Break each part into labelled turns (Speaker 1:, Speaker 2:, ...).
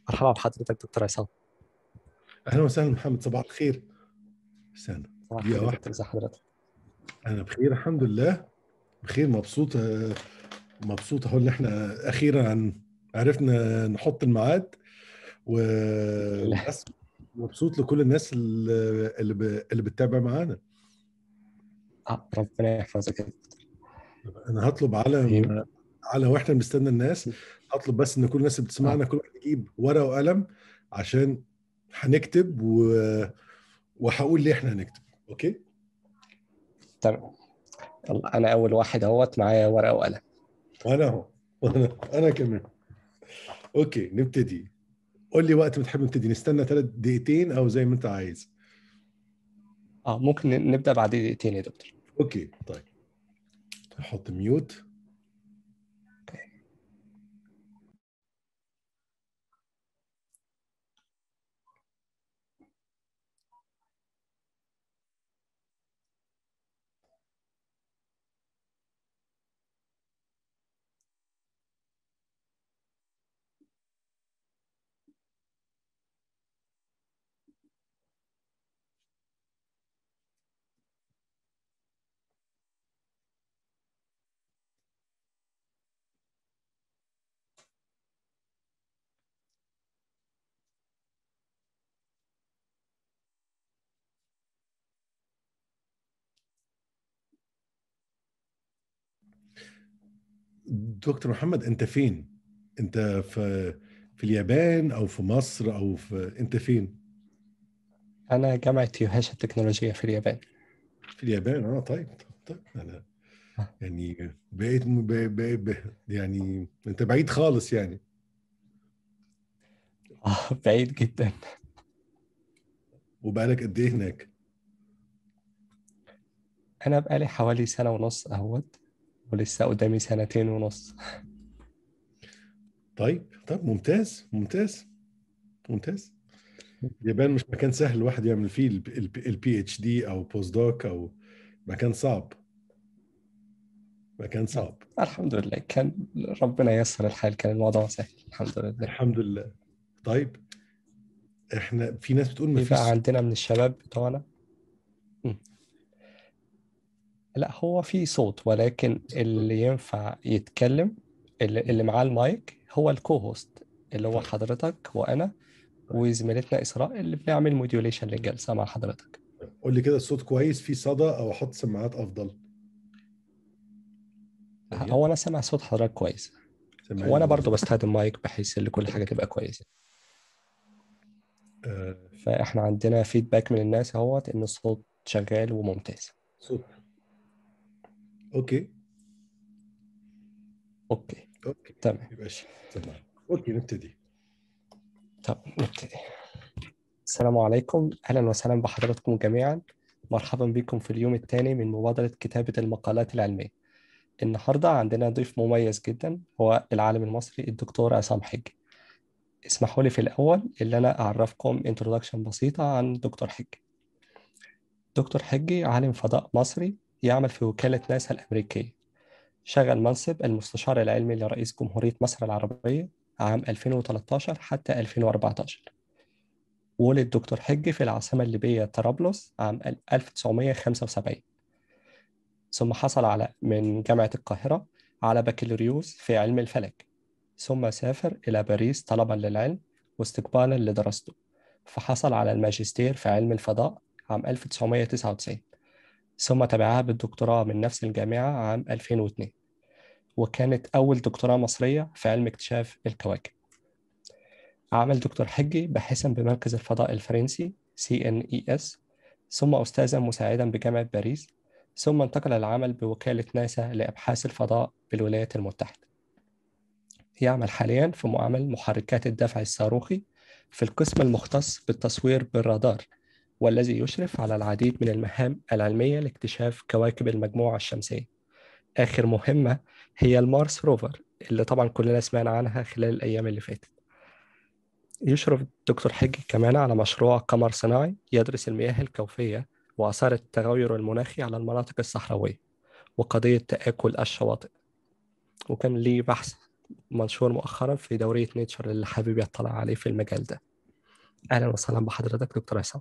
Speaker 1: مرحبا بحضرتك دكتور عصام
Speaker 2: اهلا وسهلا محمد صباح الخير استنى
Speaker 1: صباح
Speaker 2: دقيقة
Speaker 1: الخير
Speaker 2: واحدة.
Speaker 1: دكتور ازي حضرتك
Speaker 2: انا بخير الحمد لله بخير مبسوط آه، مبسوط اهو ان احنا اخيرا عن- عرفنا نحط الميعاد وبس مبسوط لكل الناس اللي اللي, ب... اللي بتتابع معانا
Speaker 1: آه ربنا يحفظك يا دكتور.
Speaker 2: انا هطلب على
Speaker 1: طيب.
Speaker 2: على واحنا بنستنى الناس هطلب بس ان كل الناس اللي بتسمعنا كل واحد يجيب ورقه وقلم عشان هنكتب و... وهقول ليه احنا هنكتب اوكي
Speaker 1: تمام يلا انا اول واحد اهوت معايا ورقه وقلم
Speaker 2: وانا اهو وانا انا كمان اوكي نبتدي قول لي وقت ما تحب نبتدي نستنى ثلاث دقيقتين او زي ما انت عايز
Speaker 1: اه ممكن ن- نبدا بعد دقيقتين يا دكتور
Speaker 2: اوكي طيب احط ميوت دكتور محمد انت فين انت في في اليابان او في مصر او في انت فين
Speaker 1: انا جامعه يوهاشا التكنولوجيه في اليابان
Speaker 2: في اليابان اه طيب طيب انا يعني بقيت ب... ب... ب... يعني انت بعيد خالص يعني
Speaker 1: اه بعيد جدا
Speaker 2: وبقالك قد ايه هناك
Speaker 1: انا بقالي حوالي سنه ونص اهوت ولسه قدامي سنتين ونص
Speaker 2: طيب طيب ممتاز ممتاز ممتاز اليابان مش مكان سهل الواحد يعمل فيه البي اتش دي او بوست دوك او مكان صعب مكان صعب
Speaker 1: الحمد لله كان ربنا ييسر الحال كان الموضوع سهل الحمد لله
Speaker 2: الحمد لله طيب احنا في ناس بتقول ما
Speaker 1: في
Speaker 2: فيش
Speaker 1: بقى عندنا من الشباب بتوعنا مم. لا هو في صوت ولكن اللي ينفع يتكلم اللي, اللي معاه المايك هو الكو هوست اللي هو
Speaker 2: طيب.
Speaker 1: حضرتك وانا وزميلتنا اسراء اللي بنعمل موديوليشن للجلسه مع حضرتك
Speaker 2: قول لي كده الصوت كويس في صدى او احط سماعات افضل ثانية.
Speaker 1: هو انا سامع صوت حضرتك كويس
Speaker 2: سامعني
Speaker 1: وانا برضو بستخدم مايك بحيث ان كل حاجه تبقى كويسه
Speaker 2: آه
Speaker 1: فاحنا عندنا فيدباك من الناس اهوت ان الصوت شغال وممتاز
Speaker 2: صوت اوكي
Speaker 1: اوكي
Speaker 2: اوكي
Speaker 1: تمام
Speaker 2: يبقى شيء تمام اوكي نبتدي
Speaker 1: طب نبتدي السلام عليكم أهلا وسهلا بحضراتكم جميعا مرحبا بكم في اليوم الثاني من مبادرة كتابة المقالات العلمية النهاردة عندنا ضيف مميز جدا هو العالم المصري الدكتور عصام حجي اسمحوا لي في الأول اللي أنا أعرفكم انترودكشن بسيطة عن دكتور حجي دكتور حجي عالم فضاء مصري يعمل في وكالة ناسا الأمريكية شغل منصب المستشار العلمي لرئيس جمهورية مصر العربية عام 2013 حتى 2014 ولد دكتور حجي في العاصمة الليبية طرابلس عام 1975 ثم حصل على من جامعة القاهرة على بكالوريوس في علم الفلك ثم سافر إلى باريس طلبا للعلم واستقبالا لدراسته فحصل على الماجستير في علم الفضاء عام 1999 ثم تبعها بالدكتوراه من نفس الجامعة عام 2002 وكانت أول دكتوراه مصرية في علم اكتشاف الكواكب عمل دكتور حجي باحثا بمركز الفضاء الفرنسي CNES ثم أستاذا مساعدا بجامعة باريس ثم انتقل للعمل بوكالة ناسا لأبحاث الفضاء بالولايات المتحدة يعمل حاليا في معمل محركات الدفع الصاروخي في القسم المختص بالتصوير بالرادار والذي يشرف على العديد من المهام العلمية لاكتشاف كواكب المجموعة الشمسية آخر مهمة هي المارس روفر اللي طبعا كلنا سمعنا عنها خلال الأيام اللي فاتت يشرف الدكتور حجي كمان على مشروع قمر صناعي يدرس المياه الجوفية وآثار التغير المناخي على المناطق الصحراوية وقضية تآكل الشواطئ وكان ليه بحث منشور مؤخرا في دورية نيتشر اللي حابب يطلع عليه في المجال ده أهلا وسهلا بحضرتك دكتور عصام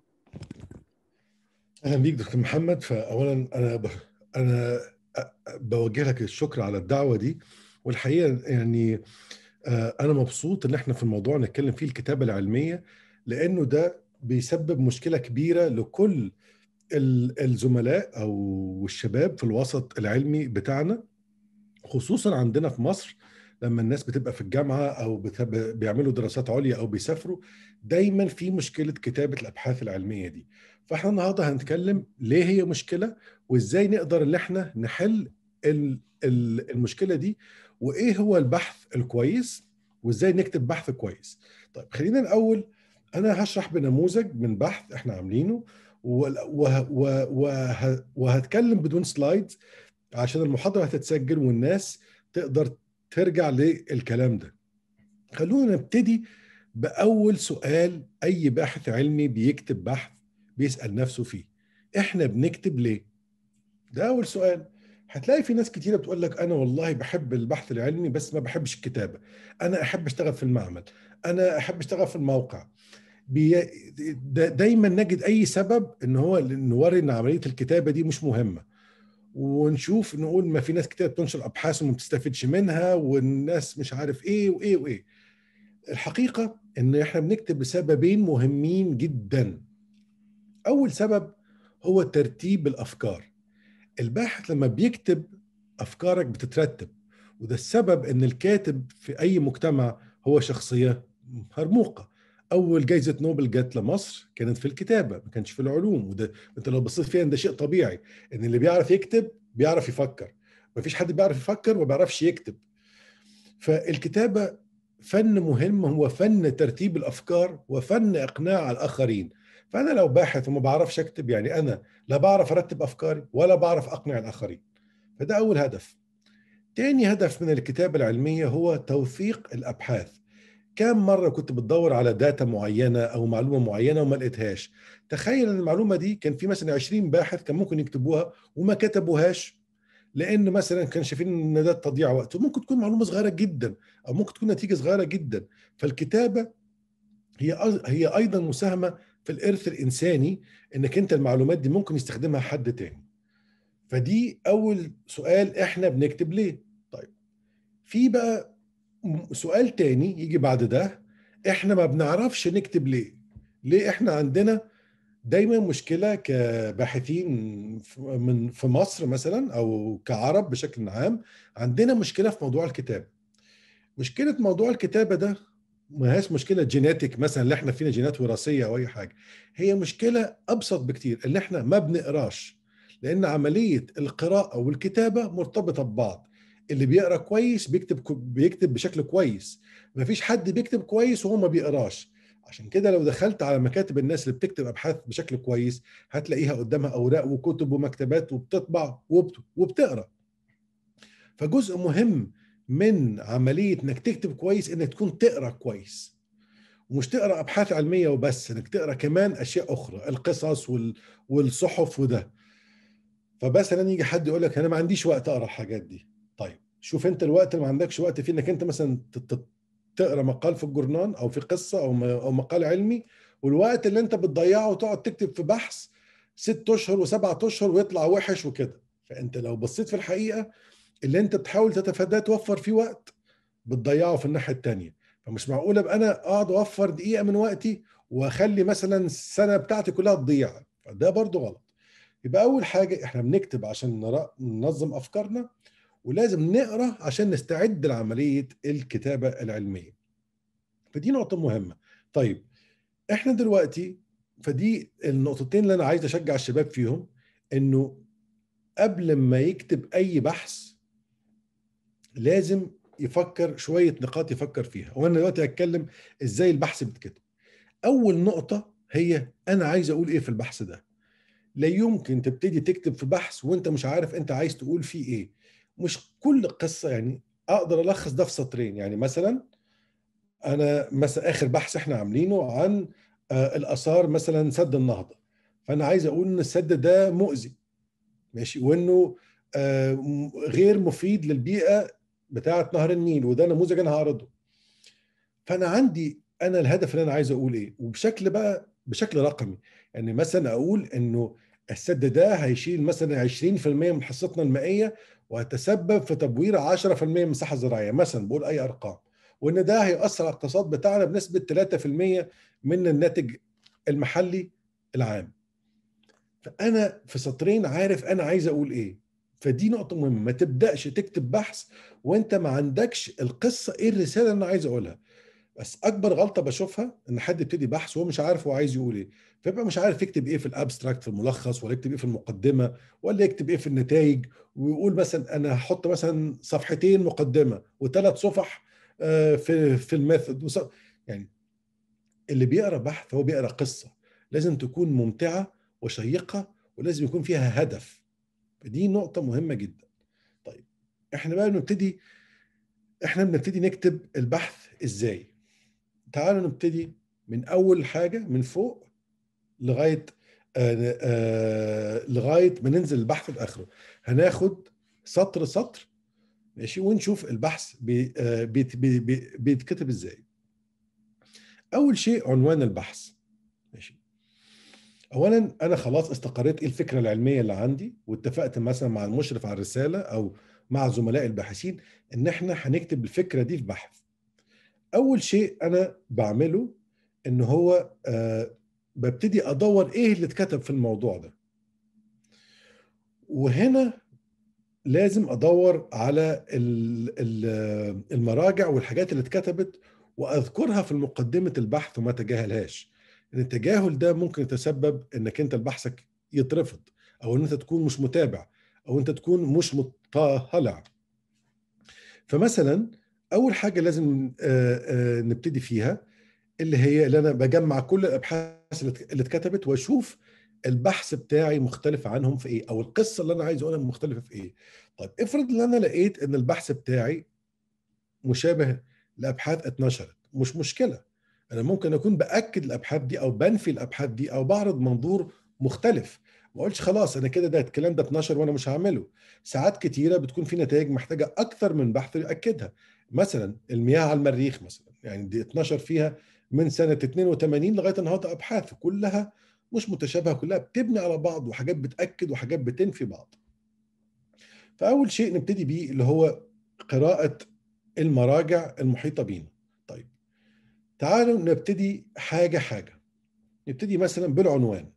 Speaker 2: اهلا بيك دكتور محمد فاولا انا ب... انا بوجه لك الشكر على الدعوه دي والحقيقه يعني آه، انا مبسوط ان احنا في الموضوع نتكلم فيه الكتابه العلميه لانه ده بيسبب مشكله كبيره لكل ال- الزملاء او الشباب في الوسط العلمي بتاعنا خصوصا عندنا في مصر لما الناس بتبقى في الجامعه او بت- بيعملوا دراسات عليا او بيسافروا دايما في مشكله كتابه الابحاث العلميه دي فاحنا النهارده هنتكلم ليه هي مشكله وازاي نقدر ان احنا نحل ال- ال- المشكله دي وايه هو البحث الكويس وازاي نكتب بحث كويس طيب خلينا الاول انا هشرح بنموذج من بحث احنا عاملينه وه- وه- وه- وه- وهتكلم بدون سلايدز عشان المحاضره هتتسجل والناس تقدر ترجع للكلام ده خلونا نبتدي باول سؤال اي باحث علمي بيكتب بحث بيسال نفسه فيه احنا بنكتب ليه ده اول سؤال هتلاقي في ناس كتيره بتقول لك انا والله بحب البحث العلمي بس ما بحبش الكتابه انا احب اشتغل في المعمل انا احب اشتغل في الموقع بي... دا دايما نجد اي سبب ان هو نوري ان عمليه الكتابه دي مش مهمه ونشوف نقول ما في ناس كتير بتنشر ابحاث وما بتستفيدش منها والناس مش عارف ايه وايه وايه الحقيقه ان احنا بنكتب بسببين مهمين جدا اول سبب هو ترتيب الافكار الباحث لما بيكتب افكارك بتترتب وده السبب ان الكاتب في اي مجتمع هو شخصيه مرموقه اول جائزه نوبل جت لمصر كانت في الكتابه ما كانش في العلوم وده انت لو بصيت فيها ده شيء طبيعي ان اللي بيعرف يكتب بيعرف يفكر ما فيش حد بيعرف يفكر وما بيعرفش يكتب فالكتابه فن مهم هو فن ترتيب الافكار وفن اقناع الاخرين فانا لو باحث وما بعرفش اكتب يعني انا لا بعرف ارتب افكاري ولا بعرف اقنع الاخرين فده اول هدف تاني هدف من الكتابه العلميه هو توثيق الابحاث كم مرة كنت بتدور على داتا معينة أو معلومة معينة وما لقيتهاش تخيل أن المعلومة دي كان في مثلا 20 باحث كان ممكن يكتبوها وما كتبوهاش لأن مثلا كان شايفين أن ده تضييع وقت وممكن تكون معلومة صغيرة جدا أو ممكن تكون نتيجة صغيرة جدا فالكتابة هي هي أيضا مساهمة في الإرث الإنساني أنك أنت المعلومات دي ممكن يستخدمها حد تاني فدي أول سؤال إحنا بنكتب ليه طيب في بقى سؤال تاني يجي بعد ده احنا ما بنعرفش نكتب ليه ليه احنا عندنا دايما مشكله كباحثين من في مصر مثلا او كعرب بشكل عام عندنا مشكله في موضوع الكتابه مشكله موضوع الكتابه ده ما هيش مشكله جيناتيك مثلا اللي احنا فينا جينات وراثيه او اي حاجه هي مشكله ابسط بكتير ان احنا ما بنقراش لان عمليه القراءه والكتابه مرتبطه ببعض اللي بيقرا كويس بيكتب بيكتب بشكل كويس مفيش حد بيكتب كويس وهو ما بيقراش عشان كده لو دخلت على مكاتب الناس اللي بتكتب ابحاث بشكل كويس هتلاقيها قدامها اوراق وكتب ومكتبات وبتطبع وبتقرا فجزء مهم من عمليه انك تكتب كويس انك تكون تقرا كويس ومش تقرا ابحاث علميه وبس انك تقرا كمان اشياء اخرى القصص والصحف وده فمثلا يجي حد يقول لك انا ما عنديش وقت اقرا الحاجات دي طيب شوف انت الوقت اللي ما عندكش وقت فيه انك انت مثلا تقرا مقال في الجورنال او في قصه او او مقال علمي والوقت اللي انت بتضيعه وتقعد تكتب في بحث ست اشهر وسبعة اشهر ويطلع وحش وكده فانت لو بصيت في الحقيقه اللي انت بتحاول تتفاداه توفر فيه وقت بتضيعه في الناحيه الثانيه فمش معقول ابقى انا اقعد اوفر دقيقه من وقتي واخلي مثلا السنه بتاعتي كلها تضيع فده برضو غلط يبقى اول حاجه احنا بنكتب عشان ننظم افكارنا ولازم نقرا عشان نستعد لعمليه الكتابه العلميه فدي نقطه مهمه طيب احنا دلوقتي فدي النقطتين اللي انا عايز اشجع الشباب فيهم انه قبل ما يكتب اي بحث لازم يفكر شويه نقاط يفكر فيها وانا دلوقتي هتكلم ازاي البحث بيتكتب اول نقطه هي انا عايز اقول ايه في البحث ده لا يمكن تبتدي تكتب في بحث وانت مش عارف انت عايز تقول فيه ايه مش كل قصه يعني اقدر الخص ده في سطرين يعني مثلا انا مثلا اخر بحث احنا عاملينه عن الاثار مثلا سد النهضه فانا عايز اقول ان السد ده مؤذي ماشي وانه غير مفيد للبيئه بتاعه نهر النيل وده نموذج انا هعرضه فانا عندي انا الهدف اللي انا عايز اقول ايه وبشكل بقى بشكل رقمي يعني مثلا اقول انه السد ده هيشيل مثلا 20% من حصتنا المائيه وهيتسبب في تبوير 10% من المساحه الزراعيه مثلا بقول اي ارقام وان ده هيأثر على الاقتصاد بتاعنا بنسبه 3% من الناتج المحلي العام فانا في سطرين عارف انا عايز اقول ايه فدي نقطة مهمة ما تبدأش تكتب بحث وانت ما عندكش القصة ايه الرسالة اللي انا عايز اقولها بس اكبر غلطة بشوفها ان حد يبتدي بحث وهو مش عارف هو عايز يقول ايه فيبقى مش عارف يكتب ايه في الابستراكت في الملخص ولا يكتب ايه في المقدمة ولا يكتب ايه في النتائج ويقول مثلا انا هحط مثلا صفحتين مقدمة وثلاث صفح في في الميثود يعني اللي بيقرا بحث هو بيقرا قصة لازم تكون ممتعة وشيقة ولازم يكون فيها هدف دي نقطة مهمة جدا طيب احنا بقى بنبتدي احنا بنبتدي نكتب البحث ازاي تعالوا نبتدي من اول حاجة من فوق لغاية آه آه لغاية ما ننزل البحث لاخره هناخد سطر سطر ماشي ونشوف البحث بي آه بيت بي بي بيتكتب ازاي اول شيء عنوان البحث ماشي اولا انا خلاص استقريت ايه الفكره العلميه اللي عندي واتفقت مثلا مع المشرف على الرساله او مع زملاء الباحثين ان احنا هنكتب الفكره دي في بحث اول شيء انا بعمله ان هو آه ببتدي ادور ايه اللي اتكتب في الموضوع ده وهنا لازم ادور على المراجع والحاجات اللي اتكتبت واذكرها في مقدمه البحث وما اتجاهلهاش ان التجاهل ده ممكن يتسبب انك انت بحثك يترفض او ان انت تكون مش متابع او انت تكون مش مطلع فمثلا اول حاجه لازم نبتدي فيها اللي هي اللي انا بجمع كل الابحاث اللي اتكتبت واشوف البحث بتاعي مختلف عنهم في ايه او القصه اللي انا عايز اقولها مختلفه في ايه طيب افرض ان انا لقيت ان البحث بتاعي مشابه لابحاث اتنشرت مش مشكله انا ممكن اكون باكد الابحاث دي او بنفي الابحاث دي او بعرض منظور مختلف ما اقولش خلاص انا كده ده الكلام ده اتنشر وانا مش هعمله ساعات كتيره بتكون في نتائج محتاجه اكثر من بحث ياكدها مثلا المياه على المريخ مثلا يعني دي اتنشر فيها من سنه 82 لغايه النهارده ابحاث كلها مش متشابهه كلها بتبني على بعض وحاجات بتاكد وحاجات بتنفي بعض فاول شيء نبتدي بيه اللي هو قراءه المراجع المحيطه بينا طيب تعالوا نبتدي حاجه حاجه نبتدي مثلا بالعنوان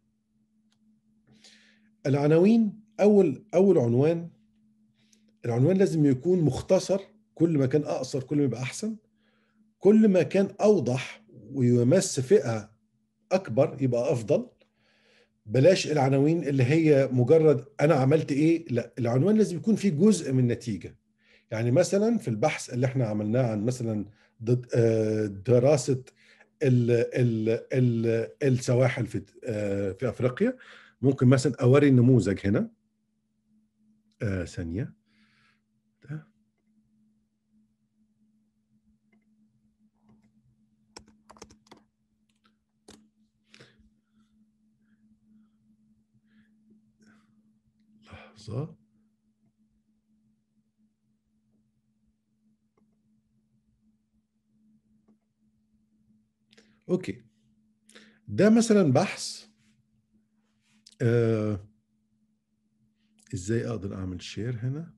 Speaker 2: العناوين اول اول عنوان العنوان لازم يكون مختصر كل ما كان اقصر كل ما يبقى احسن كل ما كان اوضح ويمس فئه اكبر يبقى افضل بلاش العناوين اللي هي مجرد انا عملت ايه لا العنوان لازم يكون فيه جزء من النتيجه يعني مثلا في البحث اللي احنا عملناه عن مثلا دراسه ال ال ال السواحل في في افريقيا ممكن مثلا اوري النموذج هنا آه ثانيه ده. لحظه اوكي ده مثلا بحث آه ازاي اقدر اعمل شير هنا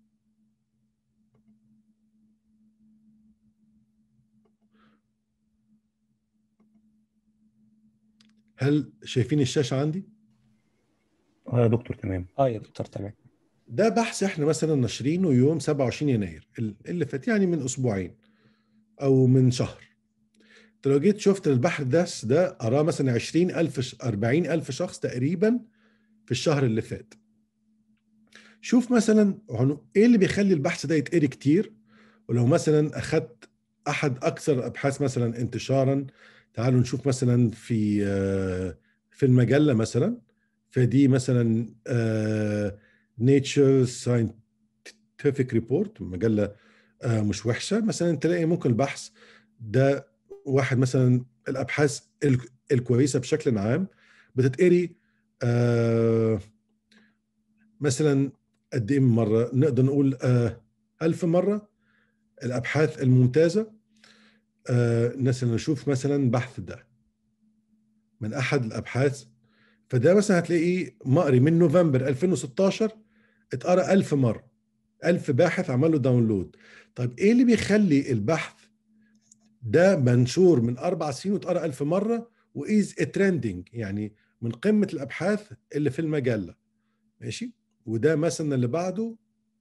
Speaker 2: هل شايفين الشاشة عندي؟
Speaker 3: اه يا دكتور تمام
Speaker 1: اه يا دكتور تمام
Speaker 2: ده بحث احنا مثلا ناشرينه يوم 27 يناير اللي فات يعني من اسبوعين او من شهر انت لو جيت شفت البحر ده ده قراه مثلا 20000 40000 شخص تقريبا في الشهر اللي فات شوف مثلا ايه اللي بيخلي البحث ده يتقري كتير ولو مثلا اخذت احد اكثر الابحاث مثلا انتشارا تعالوا نشوف مثلا في في المجله مثلا فدي مثلا نيتشر ساينتفك ريبورت مجله مش وحشه مثلا تلاقي ممكن البحث ده واحد مثلا الابحاث الكويسه بشكل عام بتتقري آه مثلا قد ايه من مره نقدر نقول آه ألف مره الابحاث الممتازه آه، الناس اللي نشوف مثلا بحث ده من احد الابحاث فده مثلا هتلاقيه مقري من نوفمبر 2016 اتقرا 1000 مره 1000 باحث عمل له داونلود طيب ايه اللي بيخلي البحث ده منشور من اربع سنين واتقرا 1000 مره وايز ترندنج يعني من قمه الابحاث اللي في المجله ماشي وده مثلا اللي بعده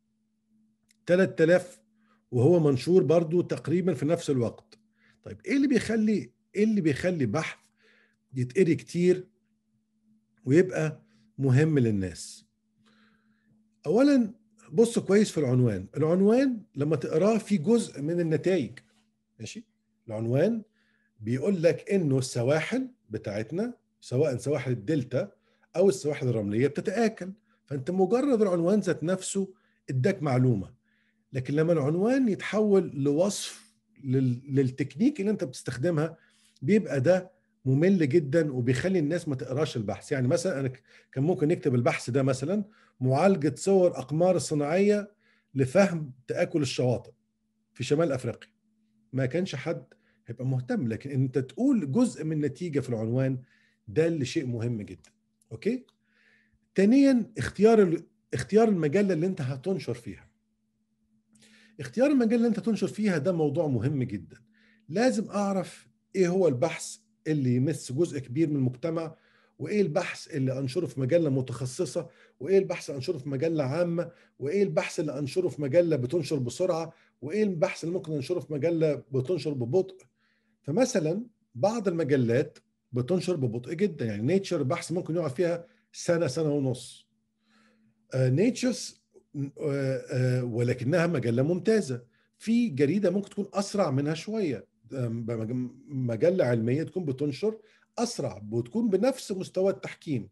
Speaker 2: 3000 وهو منشور برضو تقريبا في نفس الوقت طيب ايه اللي بيخلي ايه اللي بيخلي بحث يتقري كتير ويبقى مهم للناس اولا بص كويس في العنوان العنوان لما تقراه في جزء من النتائج ماشي العنوان بيقول لك انه السواحل بتاعتنا سواء سواحل الدلتا او السواحل الرمليه بتتاكل فانت مجرد العنوان ذات نفسه اداك معلومه لكن لما العنوان يتحول لوصف لل... للتكنيك اللي انت بتستخدمها بيبقى ده ممل جدا وبيخلي الناس ما تقراش البحث يعني مثلا انا كان ممكن نكتب البحث ده مثلا معالجه صور اقمار الصناعيه لفهم تاكل الشواطئ في شمال افريقيا ما كانش حد هيبقى مهتم لكن انت تقول جزء من نتيجه في العنوان ده اللي شيء مهم جدا اوكي ثانيا اختيار ال... اختيار المجله اللي انت هتنشر فيها اختيار المجله اللي انت تنشر فيها ده موضوع مهم جدا لازم اعرف ايه هو البحث اللي يمس جزء كبير من المجتمع وايه البحث اللي انشره في مجله متخصصه وايه البحث اللي انشره في مجله عامه وايه البحث اللي انشره في مجله بتنشر بسرعه وايه البحث اللي ممكن انشره في مجله بتنشر ببطء فمثلا بعض المجلات بتنشر ببطء جدا يعني نيتشر بحث ممكن يقعد فيها سنه سنه ونص نيتشرز ولكنها مجله ممتازه في جريده ممكن تكون اسرع منها شويه مجله علميه تكون بتنشر اسرع وتكون بنفس مستوى التحكيم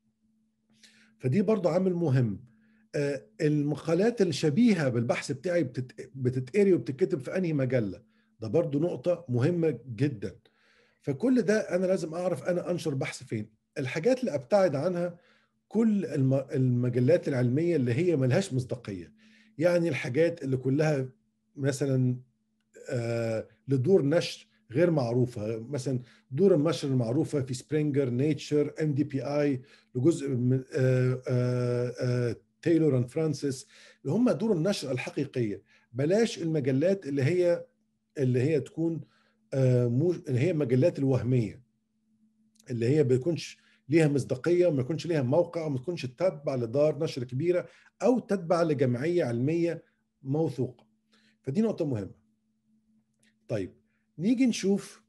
Speaker 2: فدي برضه عامل مهم المقالات الشبيهه بالبحث بتاعي بتتقري وبتتكتب في انهي مجله ده برضه نقطه مهمه جدا فكل ده انا لازم اعرف انا انشر بحث فين الحاجات اللي ابتعد عنها كل المجلات العلميه اللي هي ملهاش مصداقيه يعني الحاجات اللي كلها مثلا آه لدور نشر غير معروفه مثلا دور النشر المعروفه في سبرينجر نيتشر ام دي بي اي لجزء من آه آه آه تايلور اند فرانسيس اللي هم دور النشر الحقيقيه بلاش المجلات اللي هي اللي هي تكون آه اللي هي المجلات الوهميه اللي هي بيكونش ليها مصداقيه وما يكونش ليها موقع وما تكونش تتبع لدار نشر كبيره او تتبع لجمعيه علميه موثوقه فدي نقطه مهمه طيب نيجي نشوف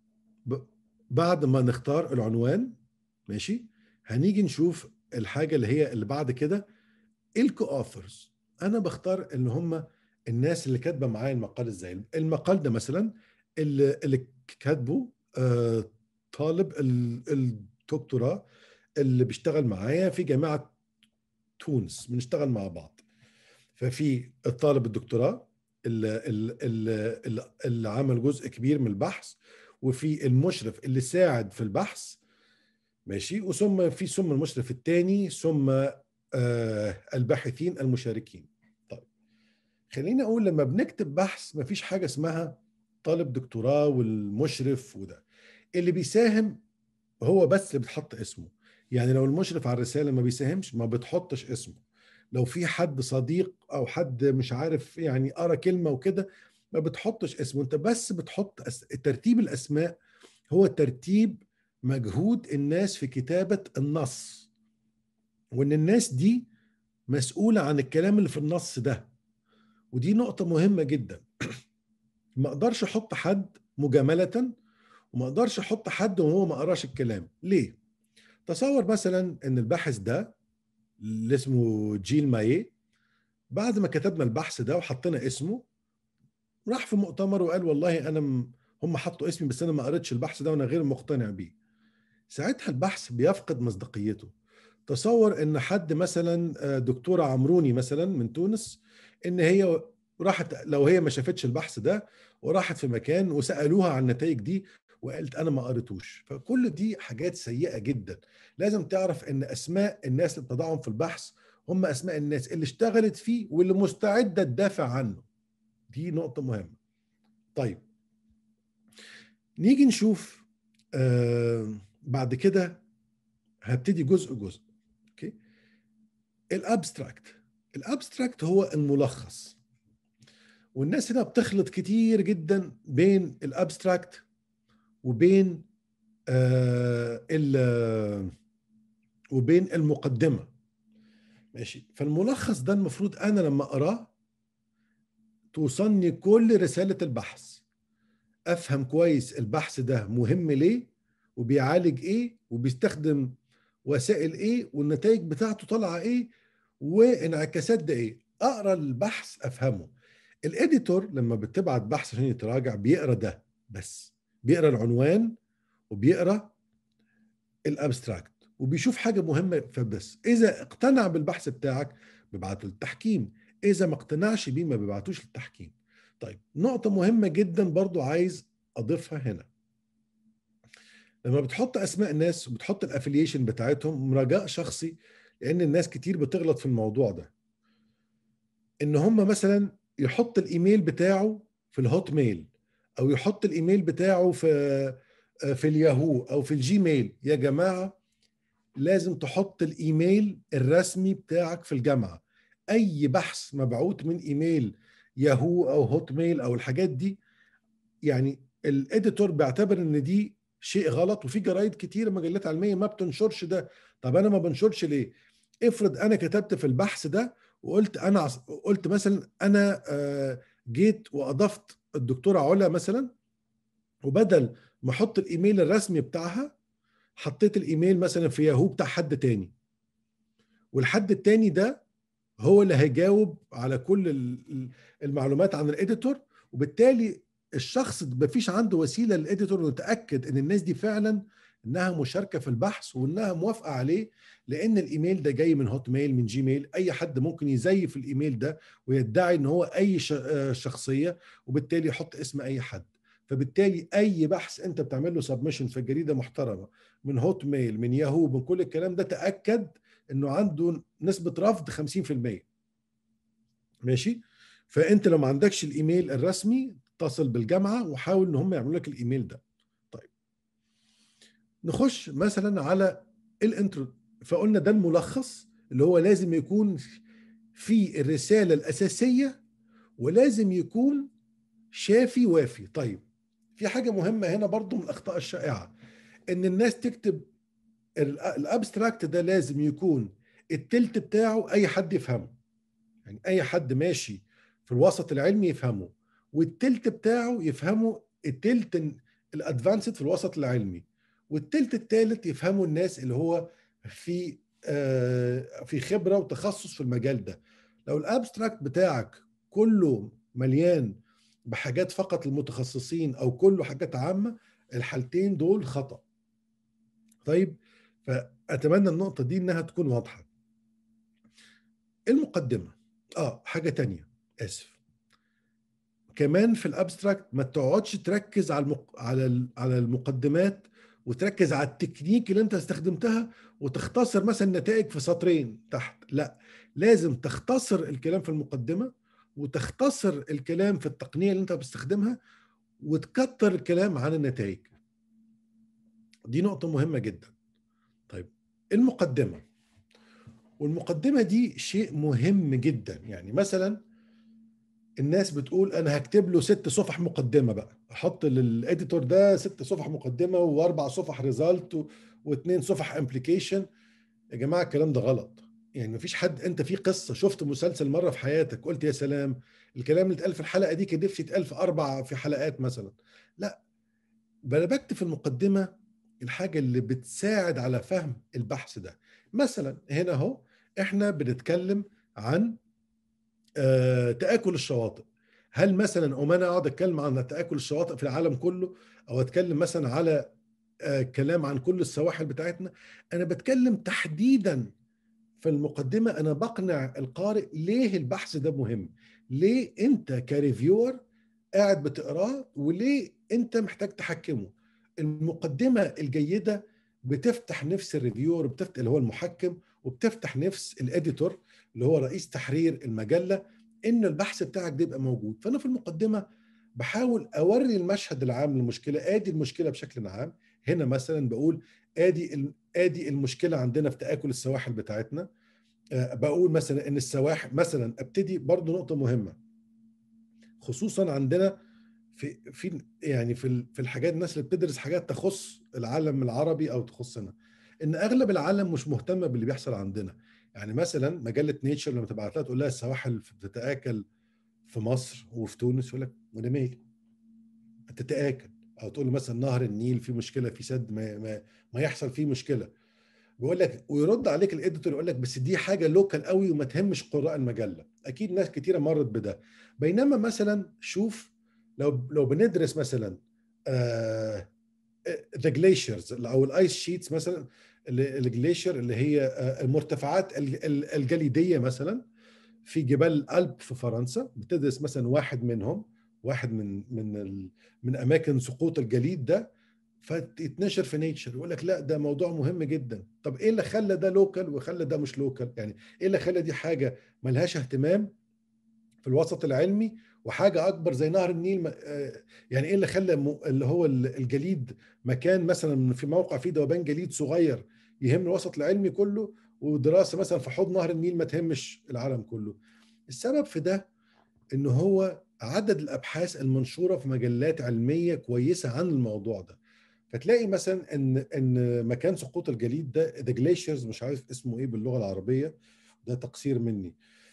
Speaker 2: بعد ما نختار العنوان ماشي هنيجي نشوف الحاجه اللي هي اللي بعد كده الكو اوثرز انا بختار ان هم الناس اللي كاتبه معايا المقال ازاي المقال ده مثلا اللي, اللي كاتبه آه طالب الدكتوراه اللي بيشتغل معايا في جامعه تونس بنشتغل مع بعض ففي الطالب الدكتوراه اللي, اللي, اللي عمل جزء كبير من البحث وفي المشرف اللي ساعد في البحث ماشي وثم في ثم المشرف الثاني ثم آه الباحثين المشاركين طيب خليني اقول لما بنكتب بحث ما فيش حاجه اسمها طالب دكتوراه والمشرف وده اللي بيساهم هو بس اللي بتحط اسمه يعني لو المشرف على الرساله ما بيساهمش ما بتحطش اسمه لو في حد صديق او حد مش عارف يعني قرا كلمه وكده ما بتحطش اسمه انت بس بتحط أس... ترتيب الاسماء هو ترتيب مجهود الناس في كتابه النص وان الناس دي مسؤوله عن الكلام اللي في النص ده ودي نقطه مهمه جدا ما اقدرش احط حد مجامله وما اقدرش احط حد وهو ما قراش الكلام ليه تصور مثلا ان الباحث ده اللي اسمه جيل مايه بعد ما كتبنا البحث ده وحطينا اسمه راح في مؤتمر وقال والله انا م... هم حطوا اسمي بس انا ما قريتش البحث ده وانا غير مقتنع بيه ساعتها البحث بيفقد مصداقيته تصور ان حد مثلا دكتوره عمروني مثلا من تونس ان هي راحت لو هي ما شافتش البحث ده وراحت في مكان وسالوها عن النتائج دي وقالت انا ما قريتوش فكل دي حاجات سيئه جدا لازم تعرف ان اسماء الناس اللي بتضعهم في البحث هم اسماء الناس اللي اشتغلت فيه واللي مستعده تدافع عنه دي نقطه مهمه طيب نيجي نشوف آه بعد كده هبتدي جزء جزء اوكي الابستراكت الابستراكت هو الملخص والناس هنا بتخلط كتير جدا بين الابستراكت وبين آه ال وبين المقدمه ماشي فالملخص ده المفروض انا لما اقراه توصلني كل رساله البحث افهم كويس البحث ده مهم ليه وبيعالج ايه وبيستخدم وسائل ايه والنتائج بتاعته طالعه ايه وانعكاسات ده ايه اقرا البحث افهمه الاديتور لما بتبعت بحث عشان يتراجع بيقرا ده بس بيقرا العنوان وبيقرا الابستراكت وبيشوف حاجه مهمه فبس اذا اقتنع بالبحث بتاعك بيبعته للتحكيم اذا ما اقتنعش بيه ما بيبعتوش للتحكيم طيب نقطه مهمه جدا برضو عايز اضيفها هنا لما بتحط اسماء ناس وبتحط الافلييشن بتاعتهم رجاء شخصي لان الناس كتير بتغلط في الموضوع ده ان هم مثلا يحط الايميل بتاعه في الهوت ميل او يحط الايميل بتاعه في في الياهو او في الجيميل يا جماعه لازم تحط الايميل الرسمي بتاعك في الجامعه اي بحث مبعوث من ايميل ياهو او هوت ميل او الحاجات دي يعني الاديتور بيعتبر ان دي شيء غلط وفي جرايد كتير مجلات علميه ما بتنشرش ده طب انا ما بنشرش ليه افرض انا كتبت في البحث ده وقلت انا قلت مثلا انا جيت واضفت الدكتوره علا مثلا وبدل ما احط الايميل الرسمي بتاعها حطيت الايميل مثلا في ياهو بتاع حد تاني والحد التاني ده هو اللي هيجاوب على كل المعلومات عن الاديتور وبالتالي الشخص ما فيش عنده وسيله للاديتور انه يتاكد ان الناس دي فعلا انها مشاركه في البحث وانها موافقه عليه لان الايميل ده جاي من هوت ميل من جيميل اي حد ممكن يزيف الايميل ده ويدعي ان هو اي شخصيه وبالتالي يحط اسم اي حد فبالتالي اي بحث انت بتعمل له سبمشن في جريده محترمه من هوت ميل من ياهو من كل الكلام ده تاكد انه عنده نسبه رفض 50% ماشي فانت لو ما عندكش الايميل الرسمي اتصل بالجامعه وحاول ان هم يعملوا لك الايميل ده طيب نخش مثلا على الانترو فقلنا ده الملخص اللي هو لازم يكون في الرساله الاساسيه ولازم يكون شافي وافي طيب في حاجه مهمه هنا برضو من الاخطاء الشائعه ان الناس تكتب الابستراكت ده لازم يكون التلت بتاعه اي حد يفهمه يعني اي حد ماشي في الوسط العلمي يفهمه والتلت بتاعه يفهمه التلت الادفانسد في الوسط العلمي والتلت الثالث يفهمه الناس اللي هو في في خبره وتخصص في المجال ده لو الابستراكت بتاعك كله مليان بحاجات فقط المتخصصين او كله حاجات عامه الحالتين دول خطا طيب فاتمنى النقطه دي انها تكون واضحه المقدمه اه حاجه تانية اسف كمان في الابستراكت ما تقعدش تركز على المق... على على المقدمات وتركز على التكنيك اللي انت استخدمتها وتختصر مثلا نتائج في سطرين تحت لا لازم تختصر الكلام في المقدمه وتختصر الكلام في التقنيه اللي انت بتستخدمها وتكتر الكلام عن النتائج دي نقطه مهمه جدا طيب المقدمه والمقدمه دي شيء مهم جدا يعني مثلا الناس بتقول انا هكتب له ست صفح مقدمه بقى احط للاديتور ده ست صفح مقدمه واربع صفح ريزلت واثنين صفح امبليكيشن يا جماعه الكلام ده غلط يعني مفيش حد انت في قصه شفت مسلسل مره في حياتك قلت يا سلام الكلام اللي اتقال في الحلقه دي كان نفسي يتقال في اربع في حلقات مثلا لا انا بكتب في المقدمه الحاجه اللي بتساعد على فهم البحث ده مثلا هنا اهو احنا بنتكلم عن آه تاكل الشواطئ هل مثلا او انا اقعد اتكلم عن تاكل الشواطئ في العالم كله او اتكلم مثلا على آه كلام عن كل السواحل بتاعتنا انا بتكلم تحديدا في المقدمه انا بقنع القارئ ليه البحث ده مهم ليه انت كريفيور قاعد بتقراه وليه انت محتاج تحكمه المقدمه الجيده بتفتح نفس الريفيور بتفتح اللي هو المحكم وبتفتح نفس الاديتور اللي هو رئيس تحرير المجله ان البحث بتاعك ده يبقى موجود فانا في المقدمه بحاول اوري المشهد العام للمشكله ادي المشكله بشكل عام هنا مثلا بقول ادي ال- ادي المشكله عندنا في تاكل السواحل بتاعتنا آه، بقول مثلا ان السواحل مثلا ابتدي برضو نقطه مهمه خصوصا عندنا في في يعني في ال- في الحاجات الناس اللي بتدرس حاجات تخص العالم العربي او تخصنا ان اغلب العالم مش مهتمه باللي بيحصل عندنا يعني مثلا مجله نيتشر لما تبعت لها تقول لها السواحل بتتاكل في مصر وفي تونس يقول لك وانا مالي بتتاكل او تقول له مثلا نهر النيل في مشكله في سد ما, ما, ما يحصل فيه مشكله بيقول لك ويرد عليك الاديتور يقول لك بس دي حاجه لوكال قوي وما تهمش قراء المجله اكيد ناس كتيره مرت بده بينما مثلا شوف لو لو بندرس مثلا ذا جليشرز او الايس شيتس مثلا الجليشر اللي هي آه، المرتفعات الج- ال- الجليديه مثلا في جبال الألب في فرنسا بتدرس مثلا واحد منهم واحد من من ال من اماكن سقوط الجليد ده فتتنشر في نيتشر يقول لك لا ده موضوع مهم جدا طب ايه اللي خلى ده لوكال وخلى ده مش لوكال يعني ايه اللي خلى دي حاجه ملهاش اهتمام في الوسط العلمي وحاجه اكبر زي نهر النيل م- آه، يعني ايه اللي خلى م- اللي هو ال- الجليد مكان مثلا في موقع فيه ذوبان جليد صغير يهم الوسط العلمي كله ودراسه مثلا في حوض نهر النيل ما تهمش العالم كله السبب في ده ان هو عدد الابحاث المنشوره في مجلات علميه كويسه عن الموضوع ده فتلاقي مثلا ان ان مكان سقوط الجليد ده ذا جليشرز مش عارف اسمه ايه باللغه العربيه ده تقصير مني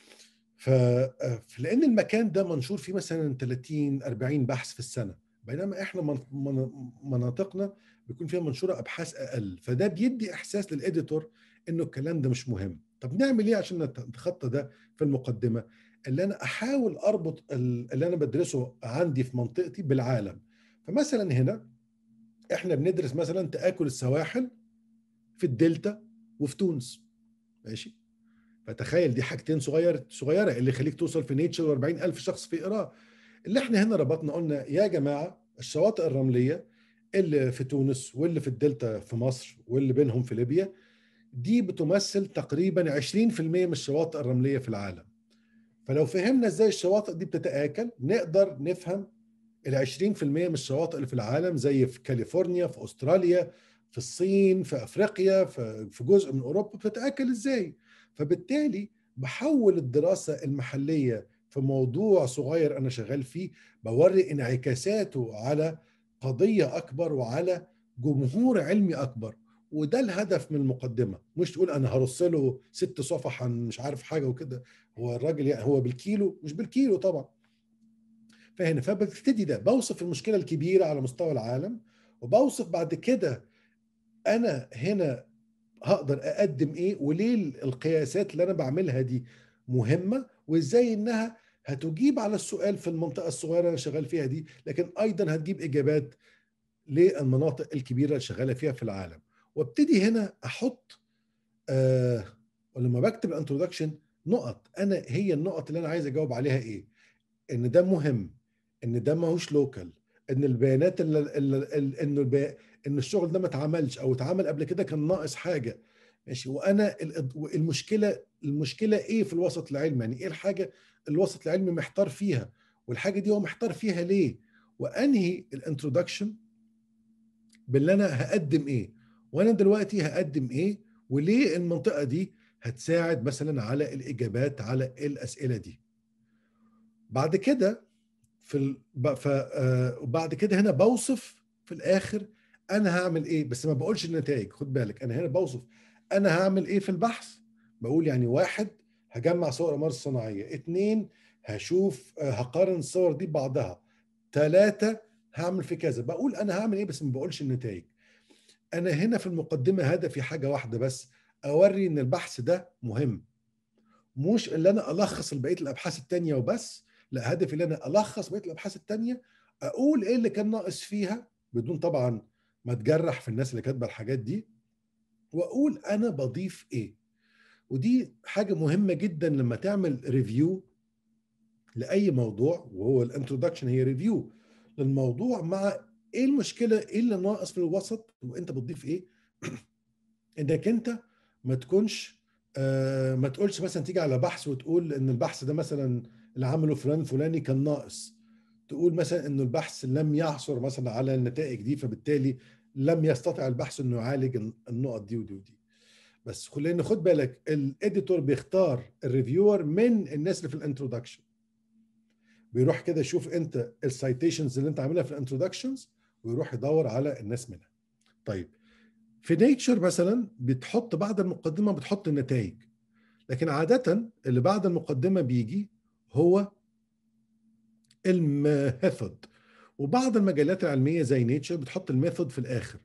Speaker 2: ف لان المكان ده منشور فيه مثلا 30 40 بحث في السنه بينما احنا من- من- مناطقنا بيكون فيها منشوره ابحاث اقل فده بيدي احساس للاديتور انه الكلام ده مش مهم طب نعمل ايه عشان نت- نتخطى ده في المقدمه اللي انا احاول اربط ال- اللي انا بدرسه عندي في منطقتي بالعالم فمثلا هنا احنا بندرس مثلا تاكل السواحل في الدلتا وفي تونس ماشي فتخيل دي حاجتين صغير صغيره اللي يخليك توصل في نيتشر و40 الف شخص في قراءه اللي احنا هنا ربطنا قلنا يا جماعه الشواطئ الرمليه اللي في تونس واللي في الدلتا في مصر واللي بينهم في ليبيا دي بتمثل تقريبا 20% من الشواطئ الرمليه في العالم فلو فهمنا ازاي الشواطئ دي بتتآكل نقدر نفهم ال 20% من الشواطئ اللي في العالم زي في كاليفورنيا في استراليا في الصين في افريقيا في في جزء من اوروبا بتتآكل ازاي فبالتالي بحول الدراسه المحليه في موضوع صغير انا شغال فيه بوري انعكاساته على قضيه اكبر وعلى جمهور علمي اكبر وده الهدف من المقدمه مش تقول انا هرص له ست صفح عن مش عارف حاجه وكده هو الراجل يعني هو بالكيلو مش بالكيلو طبعا فهنا فببتدي ده بوصف المشكله الكبيره على مستوى العالم وبوصف بعد كده انا هنا هقدر اقدم ايه وليه القياسات اللي انا بعملها دي مهمه وازاي انها هتجيب على السؤال في المنطقه الصغيره اللي انا شغال فيها دي لكن ايضا هتجيب اجابات للمناطق الكبيره اللي شغاله فيها في العالم وابتدي هنا احط آه ولما بكتب الانترودكشن نقط انا هي النقط اللي انا عايز اجاوب عليها ايه ان ده مهم ان ده ماهوش لوكال ان البيانات اللي اللي انه البي... ان الشغل ده ما اتعملش او اتعمل قبل كده كان ناقص حاجه ماشي وانا ال- المشكله المشكله ايه في الوسط العلمي يعني ايه الحاجه الوسط العلمي محتار فيها والحاجه دي هو محتار فيها ليه وانهي الانترودكشن باللي انا هقدم ايه وانا دلوقتي هقدم ايه وليه المنطقه دي هتساعد مثلا على الاجابات على الاسئله دي بعد كده في ال... ب- ف... آه، وبعد كده هنا بوصف في الاخر انا هعمل ايه بس ما بقولش النتائج خد بالك انا هنا بوصف انا هعمل ايه في البحث بقول يعني واحد هجمع صور اقمار صناعيه اتنين هشوف آه، هقارن الصور دي ببعضها ثلاثة هعمل في كذا بقول انا هعمل ايه بس ما بقولش النتائج انا هنا في المقدمه هدفي حاجه واحده بس اوري ان البحث ده مهم مش اللي انا الخص بقيه الابحاث التانية وبس لا هدفي ان انا الخص بقيه الابحاث التانية اقول ايه اللي كان ناقص فيها بدون طبعا ما اتجرح في الناس اللي كاتبه الحاجات دي واقول انا بضيف ايه ودي حاجه مهمه جدا لما تعمل ريفيو لاي موضوع وهو الانترودكشن هي ريفيو للموضوع مع ايه المشكله ايه اللي ناقص في الوسط وانت بتضيف ايه انك انت ما تكونش آه ما تقولش مثلا تيجي على بحث وتقول ان البحث ده مثلا اللي عمله فلان فلاني كان ناقص تقول مثلا انه البحث لم يعثر مثلا على النتائج دي فبالتالي لم يستطع البحث انه يعالج النقط دي ودي ودي بس لان خد بالك الاديتور بيختار الريفيور من الناس اللي في الانترودكشن بيروح كده يشوف انت السايتيشنز اللي انت عاملها في الانترودكشنز ويروح يدور على الناس منها طيب في نيتشر مثلا بتحط بعد المقدمه بتحط النتائج لكن عاده اللي بعد المقدمه بيجي هو الميثود وبعض المجلات العلميه زي نيتشر بتحط الميثود في الاخر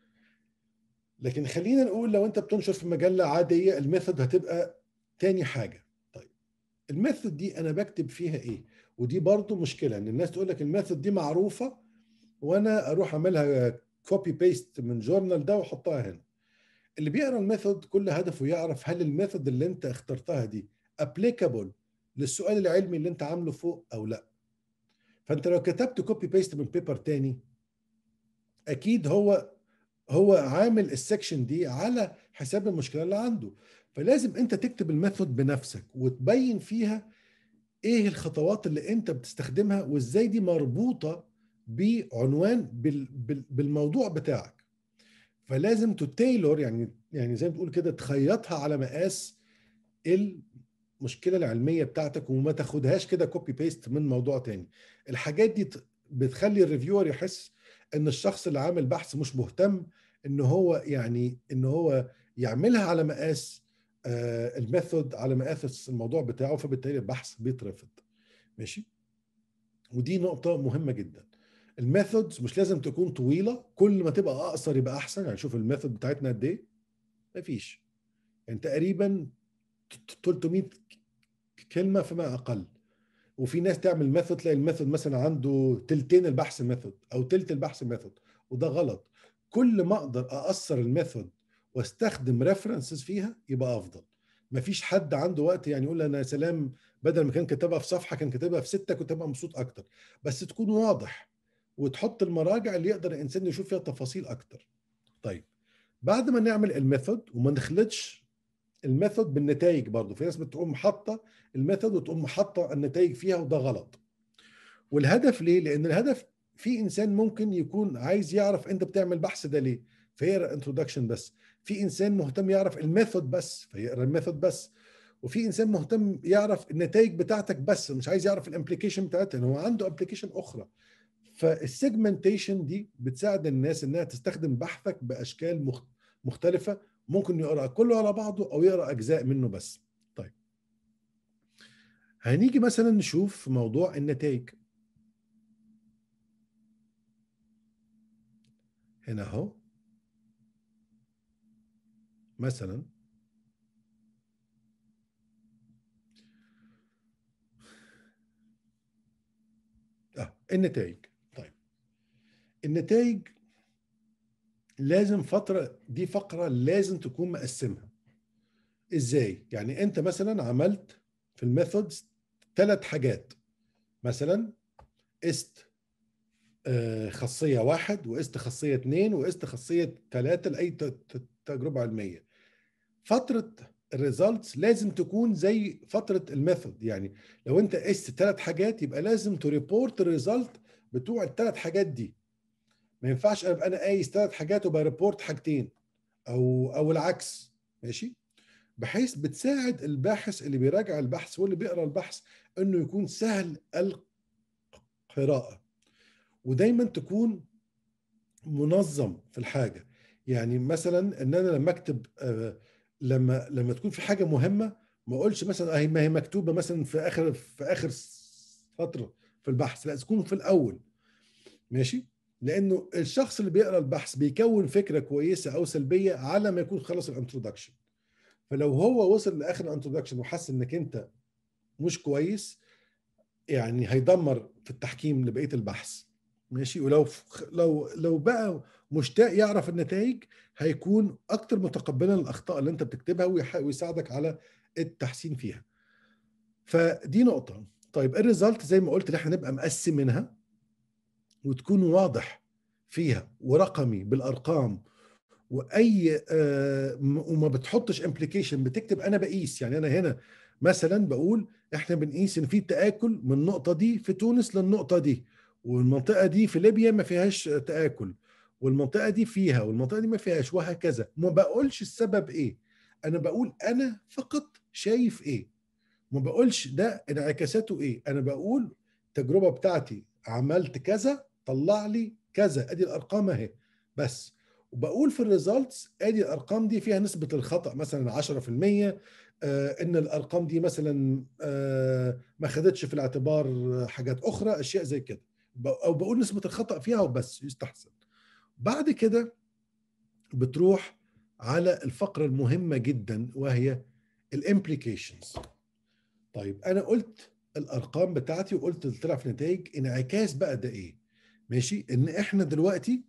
Speaker 2: لكن خلينا نقول لو انت بتنشر في مجله عاديه الميثود هتبقى تاني حاجه طيب الميثود دي انا بكتب فيها ايه ودي برضو مشكله ان الناس تقول لك الميثود دي معروفه وانا اروح اعملها كوبي بيست من جورنال ده واحطها هنا اللي بيقرا الميثود كل هدفه يعرف هل الميثود اللي انت اخترتها دي ابليكابل للسؤال العلمي اللي انت عامله فوق او لا فانت لو كتبت كوبي بيست من بيبر تاني اكيد هو هو عامل السكشن دي على حساب المشكله اللي عنده فلازم انت تكتب الميثود بنفسك وتبين فيها ايه الخطوات اللي انت بتستخدمها وازاي دي مربوطه بعنوان بال بال بالموضوع بتاعك فلازم تتيلور يعني يعني زي ما بتقول كده تخيطها على مقاس المشكله العلميه بتاعتك وما تاخدهاش كده كوبي بيست من موضوع تاني الحاجات دي بتخلي الريفيور يحس ان الشخص اللي عامل بحث مش مهتم ان هو يعني ان هو يعملها على مقاس آه الميثود على مقاس الموضوع بتاعه فبالتالي البحث بيترفض ماشي ودي نقطة مهمة جدا الميثودز مش لازم تكون طويلة كل ما تبقى أقصر يبقى أحسن يعني شوف الميثود بتاعتنا قد إيه مفيش يعني تقريبا 300 كلمة فما أقل وفي ناس تعمل ميثود تلاقي الميثود مثلا عنده تلتين البحث ميثود أو تلت البحث ميثود وده غلط كل ما أقدر أقصر الميثود واستخدم ريفرنسز فيها يبقى افضل مفيش حد عنده وقت يعني يقول انا سلام بدل ما كان كاتبها في صفحه كان كاتبها في سته كنت ابقى مبسوط اكتر بس تكون واضح وتحط المراجع اللي يقدر الانسان يشوف فيها تفاصيل اكتر طيب بعد ما نعمل الميثود وما نخلطش الميثود بالنتائج برضه في ناس بتقوم حاطه الميثود وتقوم حاطه النتائج فيها وده غلط والهدف ليه لان الهدف في انسان ممكن يكون عايز يعرف انت بتعمل بحث ده ليه فيقرا انترودكشن بس في انسان مهتم يعرف الميثود بس فيقرا الميثود بس وفي انسان مهتم يعرف النتائج بتاعتك بس مش عايز يعرف الامبليكيشن بتاعتها هو عنده ابلكيشن اخرى فالسيجمنتيشن دي بتساعد الناس انها تستخدم بحثك باشكال مختلفه ممكن يقرا كله على بعضه او يقرا اجزاء منه بس طيب هنيجي مثلا نشوف موضوع النتائج هنا اهو مثلا اه النتائج طيب النتائج لازم فترة دي فقرة لازم تكون مقسمها ازاي يعني انت مثلا عملت في الميثودز ثلاث حاجات مثلا است خاصية واحد وقست خاصية اثنين وقست خاصية ثلاثة لأي تجربة علمية فترة الريزلتس لازم تكون زي فترة الميثود يعني لو انت قست ثلاث حاجات يبقى لازم تريبورت الريزلت بتوع الثلاث حاجات دي ما ينفعش ابقى انا قايس ثلاث حاجات وبريبورت حاجتين او او العكس ماشي بحيث بتساعد الباحث اللي بيراجع البحث واللي بيقرا البحث انه يكون سهل القراءه ودايما تكون منظم في الحاجه يعني مثلا ان انا لما اكتب آه لما لما تكون في حاجه مهمه ما اقولش مثلا اهي ما هي مكتوبه مثلا في اخر في اخر فتره في البحث لا تكون في الاول ماشي لانه الشخص اللي بيقرا البحث بيكون فكره كويسه او سلبيه على ما يكون خلص الانترودكشن فلو هو وصل لاخر الانترودكشن وحس انك انت مش كويس يعني هيدمر في التحكيم لبقيه البحث ماشي ولو لو لو بقى مشتاق يعرف النتائج هيكون اكتر متقبلا للاخطاء اللي انت بتكتبها ويساعدك على التحسين فيها فدي نقطه طيب الريزلت زي ما قلت اللي احنا نبقى مقسمينها وتكون واضح فيها ورقمي بالارقام واي آه وما بتحطش امبليكيشن بتكتب انا بقيس يعني انا هنا مثلا بقول احنا بنقيس ان في تاكل من النقطه دي في تونس للنقطه دي والمنطقه دي في ليبيا ما فيهاش تاكل والمنطقه دي فيها والمنطقه دي ما فيهاش وهكذا ما بقولش السبب ايه انا بقول انا فقط شايف ايه ما بقولش ده انعكاساته ايه انا بقول التجربه بتاعتي عملت كذا طلع لي كذا ادي الارقام اهي بس وبقول في الريزلتس ادي الارقام دي فيها نسبه الخطا مثلا 10% آه ان الارقام دي مثلا آه ما خدتش في الاعتبار حاجات اخرى اشياء زي كده او بقول نسبه الخطا فيها وبس يستحسن بعد كده بتروح على الفقره المهمه جدا وهي الامبليكيشنز طيب انا قلت الارقام بتاعتي وقلت اللي طلع في النتائج انعكاس بقى ده ايه ماشي ان احنا دلوقتي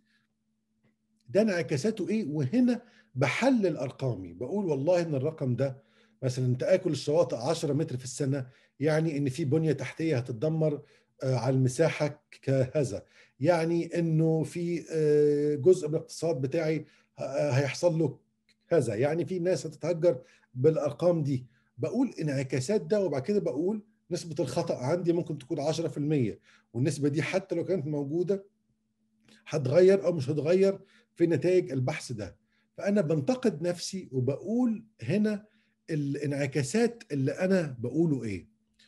Speaker 2: ده انعكاساته ايه وهنا بحلل ارقامي بقول والله ان الرقم ده مثلا تاكل الشواطئ 10 متر في السنه يعني ان في بنيه تحتيه هتتدمر على المساحه كهذا يعني انه في جزء من الاقتصاد بتاعي هيحصل له كذا يعني في ناس هتتهجر بالارقام دي بقول انعكاسات ده وبعد كده بقول نسبه الخطا عندي ممكن تكون 10% والنسبه دي حتى لو كانت موجوده هتغير او مش هتغير في نتائج البحث ده فانا بنتقد نفسي وبقول هنا الانعكاسات اللي انا بقوله ايه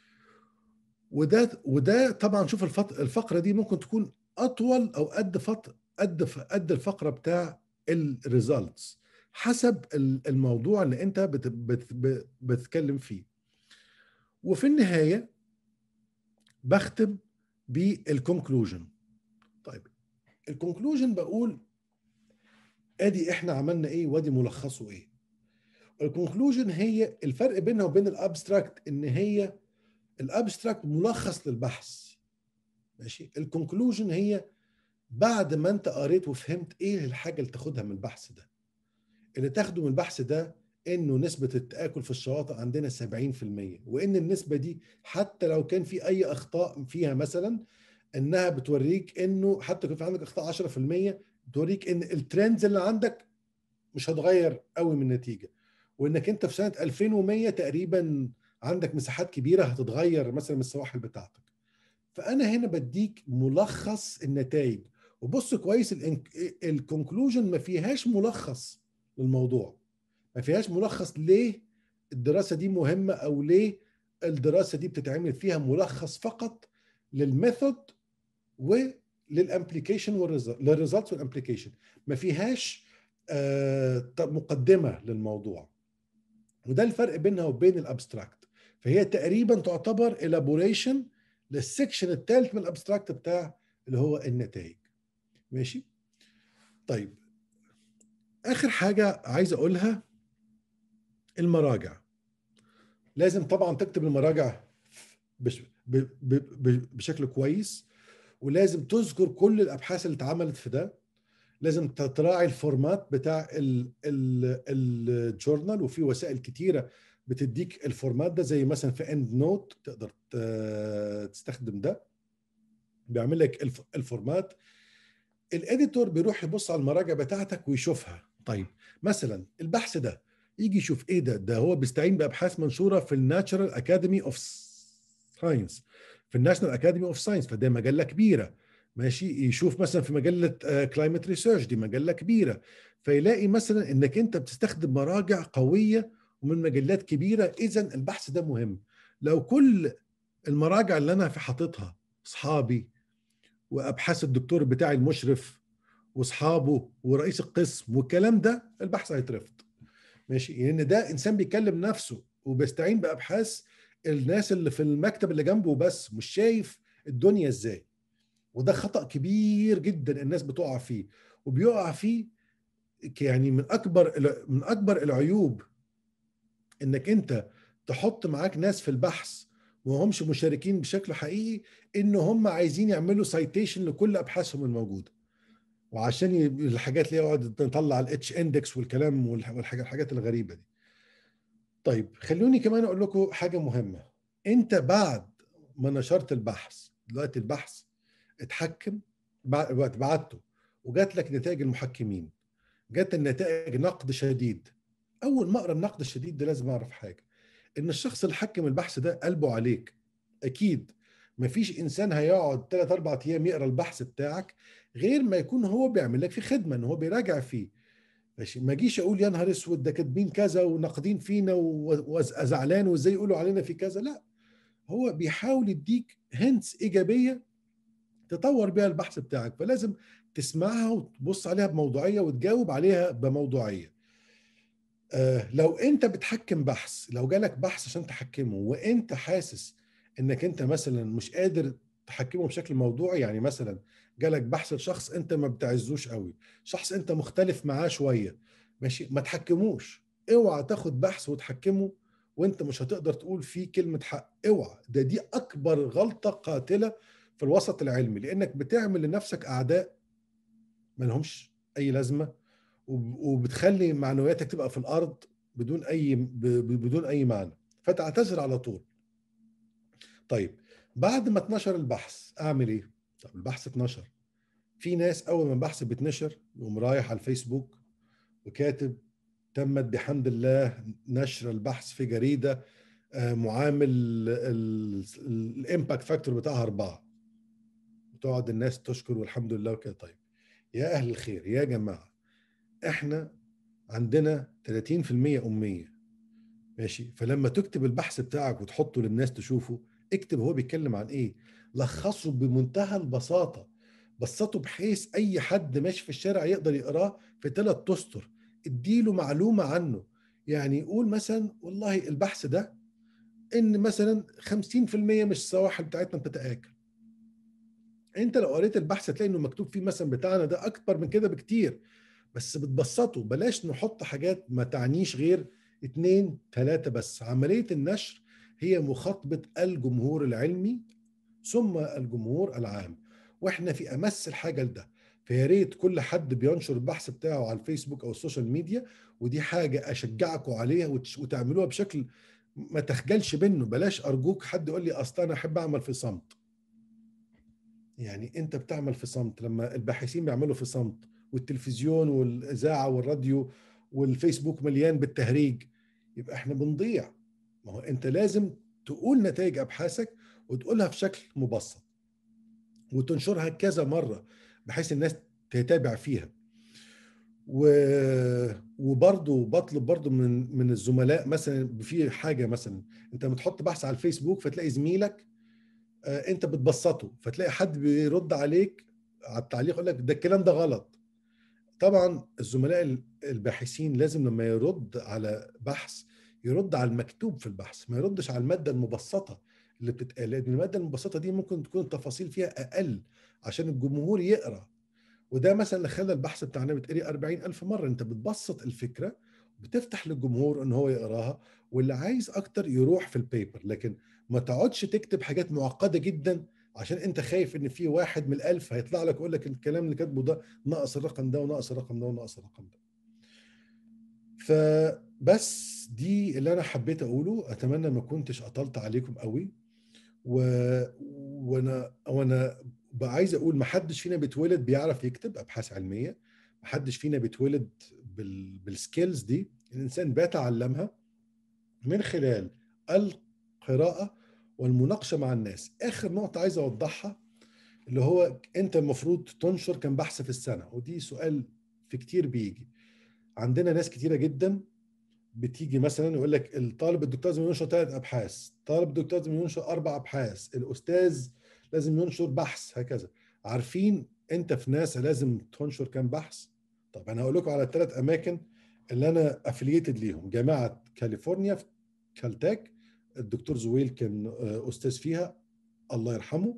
Speaker 2: وده وده طبعا شوف الفقره دي ممكن تكون اطول او قد فط قد قد الفقره بتاع الريزلتس حسب الموضوع اللي انت بت بت بتتكلم فيه وفي النهايه بختم بالكونكلوجن طيب الكونكلوجن بقول ادي احنا عملنا ايه وادي ملخصه ايه الكونكلوجن هي الفرق بينها وبين الابستراكت ان هي الابستراكت ملخص للبحث ماشي الكونكلوجن هي بعد ما انت قريت وفهمت ايه الحاجه اللي تاخدها من البحث ده اللي تاخده من البحث ده انه نسبه التاكل في الشواطئ عندنا 70% وان النسبه دي حتى لو كان في اي اخطاء فيها مثلا انها بتوريك انه حتى لو في عندك اخطاء 10% بتوريك ان الترندز اللي عندك مش هتغير قوي من النتيجه وانك انت في سنه 2100 تقريبا عندك مساحات كبيره هتتغير مثلا من السواحل بتاعتك فانا هنا بديك ملخص النتائج وبص كويس الكونكلوجن ما فيهاش ملخص للموضوع ما فيهاش ملخص ليه الدراسه دي مهمه او ليه الدراسه دي بتتعمل فيها ملخص فقط للميثود وللامبليكيشن للريزلتس والامبليكيشن ما فيهاش آه مقدمه للموضوع وده الفرق بينها وبين الابستراكت فهي تقريبا تعتبر الابوريشن للسكشن الثالث من الابستراكت بتاع اللي هو النتائج ماشي طيب اخر حاجه عايز اقولها المراجع لازم طبعا تكتب المراجع بشكل كويس ولازم تذكر كل الابحاث اللي اتعملت في ده لازم تراعي الفورمات بتاع الجورنال وفي وسائل كتيره بتديك الفورمات ده زي مثلا في اند نوت تقدر تستخدم ده بيعمل لك الفورمات الاديتور بيروح يبص على المراجع بتاعتك ويشوفها طيب مثلا البحث ده يجي يشوف ايه ده ده هو بيستعين بابحاث منشوره في الناتشرال اكاديمي اوف ساينس في الناشونال اكاديمي اوف ساينس فده مجله كبيره ماشي يشوف مثلا في مجله كلايمت ريسيرش دي مجله كبيره فيلاقي مثلا انك انت بتستخدم مراجع قويه ومن مجلات كبيره اذا البحث ده مهم لو كل المراجع اللي انا في حاططها اصحابي وابحاث الدكتور بتاعي المشرف واصحابه ورئيس القسم والكلام ده البحث هيترفض ماشي لان يعني ده انسان بيكلم نفسه وبيستعين بابحاث الناس اللي في المكتب اللي جنبه بس مش شايف الدنيا ازاي وده خطا كبير جدا الناس بتقع فيه وبيقع فيه يعني من اكبر من اكبر العيوب انك انت تحط معاك ناس في البحث وهمش مشاركين بشكل حقيقي ان هم عايزين يعملوا سايتيشن لكل ابحاثهم الموجوده وعشان الحاجات اللي يقعد نطلع الاتش اندكس والكلام والحاجات الحاجات الغريبه دي طيب خلوني كمان اقول لكم حاجه مهمه انت بعد ما نشرت البحث دلوقتي البحث اتحكم وقت بعته وجات لك نتائج المحكمين جات النتائج نقد شديد اول ما اقرا النقد الشديد ده لازم اعرف حاجه ان الشخص اللي حكم البحث ده قلبه عليك اكيد مفيش انسان هيقعد 3 4 ايام يقرا البحث بتاعك غير ما يكون هو بيعمل لك في خدمه ان هو بيراجع فيه ماشي ما اجيش اقول يا نهار اسود ده كاتبين كذا وناقدين فينا وزعلان وازاي يقولوا علينا في كذا لا هو بيحاول يديك هنتس ايجابيه تطور بيها البحث بتاعك فلازم تسمعها وتبص عليها بموضوعيه وتجاوب عليها بموضوعيه آه لو انت بتحكم بحث لو جالك بحث عشان تحكمه وانت حاسس انك انت مثلا مش قادر تحكمه بشكل موضوعي يعني مثلا جالك بحث لشخص انت ما بتعزوش قوي شخص انت مختلف معاه شويه ماشي ما تحكموش اوعى تاخد بحث وتحكمه وانت مش هتقدر تقول فيه كلمه حق اوعى ده دي اكبر غلطه قاتله في الوسط العلمي لانك بتعمل لنفسك اعداء ما لهمش اي لازمه وبتخلي معنوياتك تبقى في الارض بدون اي بدون اي معنى فتعتذر على طول طيب بعد ما اتنشر البحث اعمل ايه طب البحث اتنشر في ناس اول ما البحث بيتنشر يقوم رايح على الفيسبوك وكاتب تمت بحمد الله نشر البحث في جريده معامل الامباكت فاكتور بتاعها أربعة وتقعد الناس تشكر والحمد لله وكده طيب يا أهل الخير يا جماعة إحنا عندنا 30% أمية ماشي فلما تكتب البحث بتاعك وتحطه للناس تشوفه اكتب هو بيتكلم عن إيه لخصه بمنتهى البساطة بسطه بحيث أي حد ماشي في الشارع يقدر يقراه في ثلاث تستر اديله معلومة عنه يعني يقول مثلا والله البحث ده ان مثلا 50% من السواحل بتاعتنا بتتاكل انت لو قريت البحث هتلاقي انه مكتوب فيه مثلا بتاعنا ده اكبر من كده بكتير بس بتبسطه بلاش نحط حاجات ما تعنيش غير اتنين تلاتة بس عملية النشر هي مخاطبة الجمهور العلمي ثم الجمهور العام واحنا في امس الحاجة لده فيا ريت كل حد بينشر البحث بتاعه على الفيسبوك او السوشيال ميديا ودي حاجة اشجعكم عليها وتعملوها بشكل ما تخجلش منه بلاش ارجوك حد يقول لي اصل انا احب اعمل في صمت يعني انت بتعمل في صمت لما الباحثين بيعملوا في صمت والتلفزيون والاذاعه والراديو والفيسبوك مليان بالتهريج يبقى احنا بنضيع ما هو انت لازم تقول نتائج ابحاثك وتقولها في شكل مبسط وتنشرها كذا مره بحيث الناس تتابع فيها و... وبرضه بطلب برضه من من الزملاء مثلا في حاجه مثلا انت بتحط بحث على الفيسبوك فتلاقي زميلك آه انت بتبسطه فتلاقي حد بيرد عليك على التعليق يقول لك ده الكلام ده غلط طبعا الزملاء الباحثين لازم لما يرد على بحث يرد على المكتوب في البحث ما يردش على الماده المبسطه اللي بتتقال لان الماده المبسطه دي ممكن تكون التفاصيل فيها اقل عشان الجمهور يقرا وده مثلا اللي خلى البحث بتاعنا بيتقري 40 ألف مرة أنت بتبسط الفكرة بتفتح للجمهور ان هو يقراها واللي عايز اكتر يروح في البيبر لكن ما تقعدش تكتب حاجات معقده جدا عشان انت خايف ان في واحد من الالف هيطلع لك يقول لك الكلام اللي كاتبه ده ناقص الرقم ده وناقص الرقم ده وناقص الرقم ده فبس دي اللي انا حبيت اقوله اتمنى ما كنتش اطلت عليكم قوي و... وانا وانا عايز اقول ما حدش فينا بيتولد بيعرف يكتب ابحاث علميه ما حدش فينا بيتولد بال... بالسكيلز دي الانسان بيتعلمها من خلال القراءه والمناقشه مع الناس اخر نقطه عايز اوضحها اللي هو انت المفروض تنشر كم بحث في السنه ودي سؤال في كتير بيجي عندنا ناس كتيره جدا بتيجي مثلا يقول لك الطالب الدكتور لازم ينشر ثلاث ابحاث طالب الدكتور لازم ينشر اربع ابحاث الاستاذ لازم ينشر بحث هكذا عارفين انت في ناسا لازم تنشر كام بحث طب انا هقول لكم على الثلاث اماكن اللي انا افلييتد ليهم جامعه كاليفورنيا في كالتاك الدكتور زويل كان استاذ فيها الله يرحمه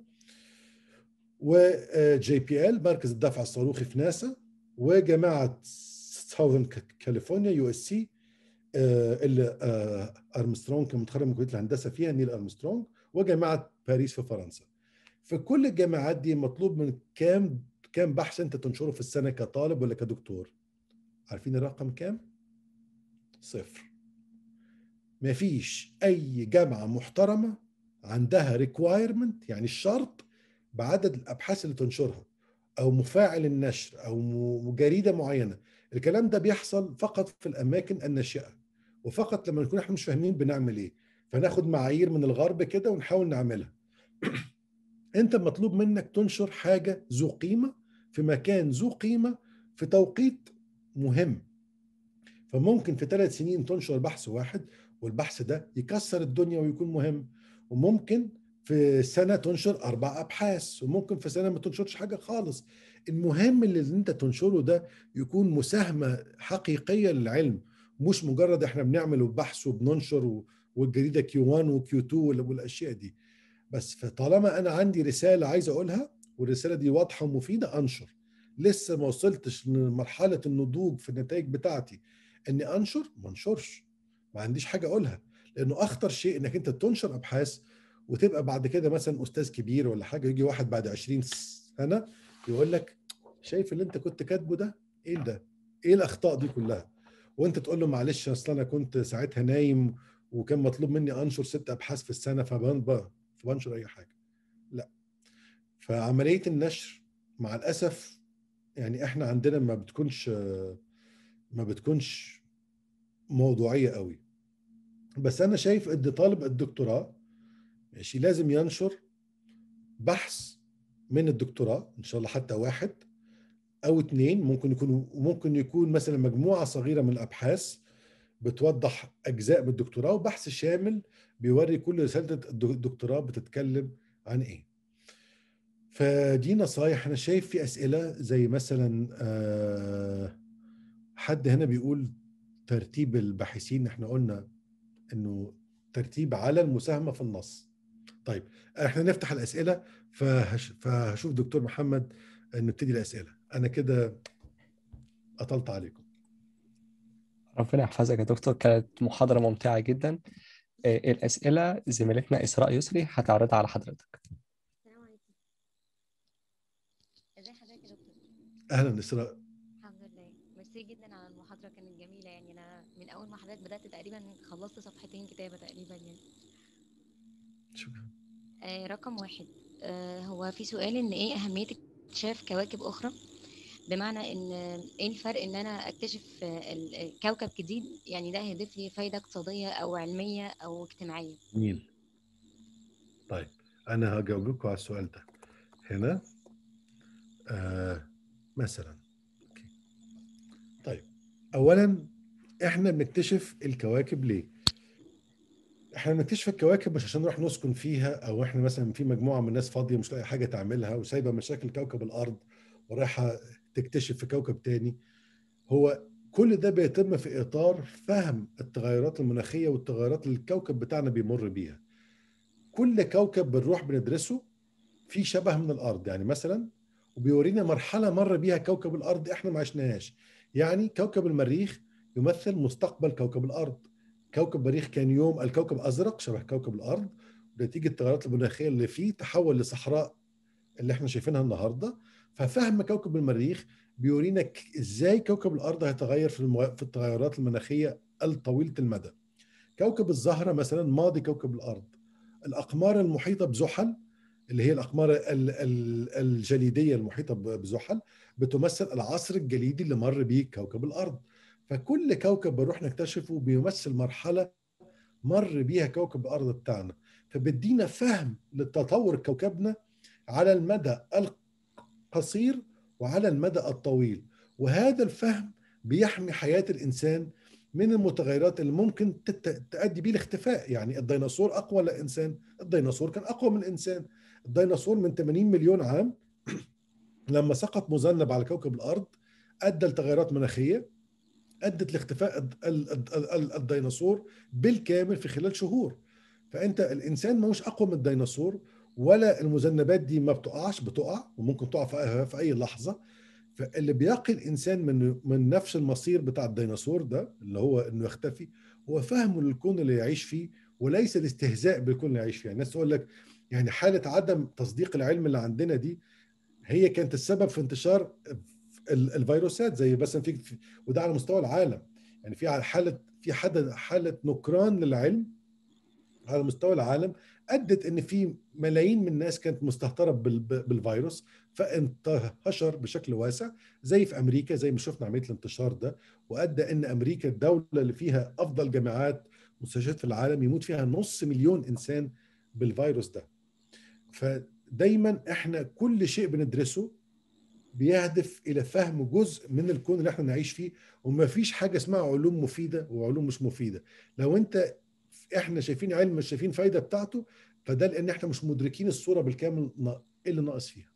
Speaker 2: وجي بي ال مركز الدفع الصاروخي في ناسا وجامعه ساوثرن كاليفورنيا يو اس سي اللي ارمسترونج كان متخرج من كليه الهندسه فيها نيل ارمسترونج وجامعه باريس في فرنسا في كل الجامعات دي مطلوب من كام كام بحث انت تنشره في السنه كطالب ولا كدكتور عارفين الرقم كام صفر ما فيش اي جامعه محترمه عندها ريكوايرمنت يعني الشرط بعدد الابحاث اللي تنشرها او مفاعل النشر او جريده معينه الكلام ده بيحصل فقط في الاماكن الناشئه وفقط لما نكون احنا مش فاهمين بنعمل ايه فناخد معايير من الغرب كده ونحاول نعملها انت مطلوب منك تنشر حاجه ذو قيمه في مكان ذو قيمه في توقيت مهم فممكن في ثلاث سنين تنشر بحث واحد والبحث ده يكسر الدنيا ويكون مهم وممكن في سنة تنشر أربع أبحاث وممكن في سنة ما تنشرش حاجة خالص المهم اللي انت تنشره ده يكون مساهمة حقيقية للعلم مش مجرد احنا بنعمل بحث وبننشر والجريدة كيو 1 وكيو 2 والأشياء دي بس فطالما أنا عندي رسالة عايز أقولها والرسالة دي واضحة ومفيدة أنشر لسه ما وصلتش لمرحلة النضوج في النتائج بتاعتي اني انشر ما انشرش ما عنديش حاجه اقولها لانه اخطر شيء انك انت تنشر ابحاث وتبقى بعد كده مثلا استاذ كبير ولا حاجه يجي واحد بعد 20 سنه يقول لك شايف اللي انت كنت كاتبه ده ايه ده ايه الاخطاء دي كلها وانت تقول له معلش اصل انا كنت ساعتها نايم وكان مطلوب مني انشر ست ابحاث في السنه فبنشر اي حاجه لا فعمليه النشر مع الاسف يعني احنا عندنا ما بتكونش ما بتكونش موضوعيه قوي بس انا شايف ان طالب الدكتوراه ماشي لازم ينشر بحث من الدكتوراه ان شاء الله حتى واحد او اثنين ممكن يكون ممكن يكون مثلا مجموعه صغيره من الابحاث بتوضح اجزاء من الدكتوراه وبحث شامل بيوري كل رساله الدكتوراه بتتكلم عن ايه فدي نصايح انا شايف في اسئله زي مثلا آه حد هنا بيقول ترتيب الباحثين احنا قلنا انه ترتيب على المساهمه في النص طيب احنا نفتح الاسئله فهش فهشوف دكتور محمد نبتدي الاسئله انا كده اطلت عليكم
Speaker 1: ربنا يحفظك يا دكتور كانت محاضره ممتعه جدا الاسئله زميلتنا اسراء يسري هتعرضها على حضرتك
Speaker 4: السلام عليكم ازي حضرتك يا دكتور
Speaker 2: اهلا اسراء
Speaker 4: الحمد لله ميرسي جدا على المحاضره كانت جميله يعني انا من اول ما حضرتك بدات تقريبا خلصت صفحتين كتابه تقريبا يعني
Speaker 2: شكرا
Speaker 4: آه رقم واحد آه هو في سؤال ان ايه اهميه اكتشاف كواكب اخرى بمعنى ان ايه الفرق ان انا اكتشف آه، ال- ال- كوكب جديد يعني ده هيضيف لي فايده اقتصاديه او علميه او اجتماعيه
Speaker 3: جميل
Speaker 2: طيب انا هجاوب لكم على السؤال ده هنا آه مثلا أوكي. طيب اولا احنا بنكتشف الكواكب ليه احنا بنكتشف الكواكب مش عشان نروح نسكن فيها او احنا مثلا في مجموعه من الناس فاضيه مش لاقي حاجه تعملها وسايبه مشاكل كوكب الارض ورايحه تكتشف في كوكب تاني هو كل ده بيتم في اطار فهم التغيرات المناخيه والتغيرات اللي الكوكب بتاعنا بيمر بيها كل كوكب بنروح بندرسه في شبه من الارض يعني مثلا وبيورينا مرحله مر بيها كوكب الارض احنا ما عشناهاش يعني كوكب المريخ يمثل مستقبل كوكب الارض كوكب المريخ كان يوم الكوكب ازرق شبه كوكب الارض نتيجه التغيرات المناخيه اللي فيه تحول لصحراء اللي احنا شايفينها النهارده ففهم كوكب المريخ بيورينا ك- ازاي كوكب الارض هيتغير في المو... في التغيرات المناخيه الطويله المدى كوكب الزهره مثلا ماضي كوكب الارض الاقمار المحيطه بزحل اللي هي الاقمار ال- ال- الجليديه المحيطه ب- بزحل بتمثل العصر الجليدي اللي مر بيه كوكب الارض فكل كوكب بنروح نكتشفه بيمثل مرحله مر بيها كوكب الارض بتاعنا فبدينا فهم لتطور كوكبنا على المدى القصير وعلى المدى الطويل وهذا الفهم بيحمي حياه الانسان من المتغيرات اللي ممكن تت- تؤدي بيه الاختفاء يعني الديناصور اقوى ولا الانسان الديناصور كان اقوى من الانسان الديناصور من 80 مليون عام لما سقط مذنب على كوكب الارض ادى لتغيرات مناخيه ادت لاختفاء الد- ال- ال- ال- الديناصور بالكامل في خلال شهور فانت الانسان مش اقوى من الديناصور ولا المذنبات دي ما بتقعش بتقع وممكن تقع في أي- في اي لحظه فاللي بيقي الانسان من من نفس المصير بتاع الديناصور ده اللي هو انه يختفي هو فهمه للكون اللي يعيش فيه وليس الاستهزاء بالكون اللي يعيش فيه يعني الناس تقول لك يعني حاله عدم تصديق العلم اللي عندنا دي هي كانت السبب في انتشار ال- الفيروسات زي مثلا في في- وده على مستوى العالم يعني في حاله في حد حاله نكران للعلم على مستوى العالم ادت ان في ملايين من الناس كانت مستهتره بال- بالفيروس فانتشر بشكل واسع زي في امريكا زي ما شفنا عمليه الانتشار ده وادى ان امريكا الدوله اللي فيها افضل جامعات مستشفيات في العالم يموت فيها نص مليون انسان بالفيروس ده فدايما احنا كل شيء بندرسه بيهدف الى فهم جزء من الكون اللي احنا نعيش فيه وما فيش حاجه اسمها علوم مفيده وعلوم مش مفيده لو انت احنا شايفين علم مش شايفين فايده بتاعته فده لان احنا مش مدركين الصوره بالكامل نا- ايه اللي ناقص فيها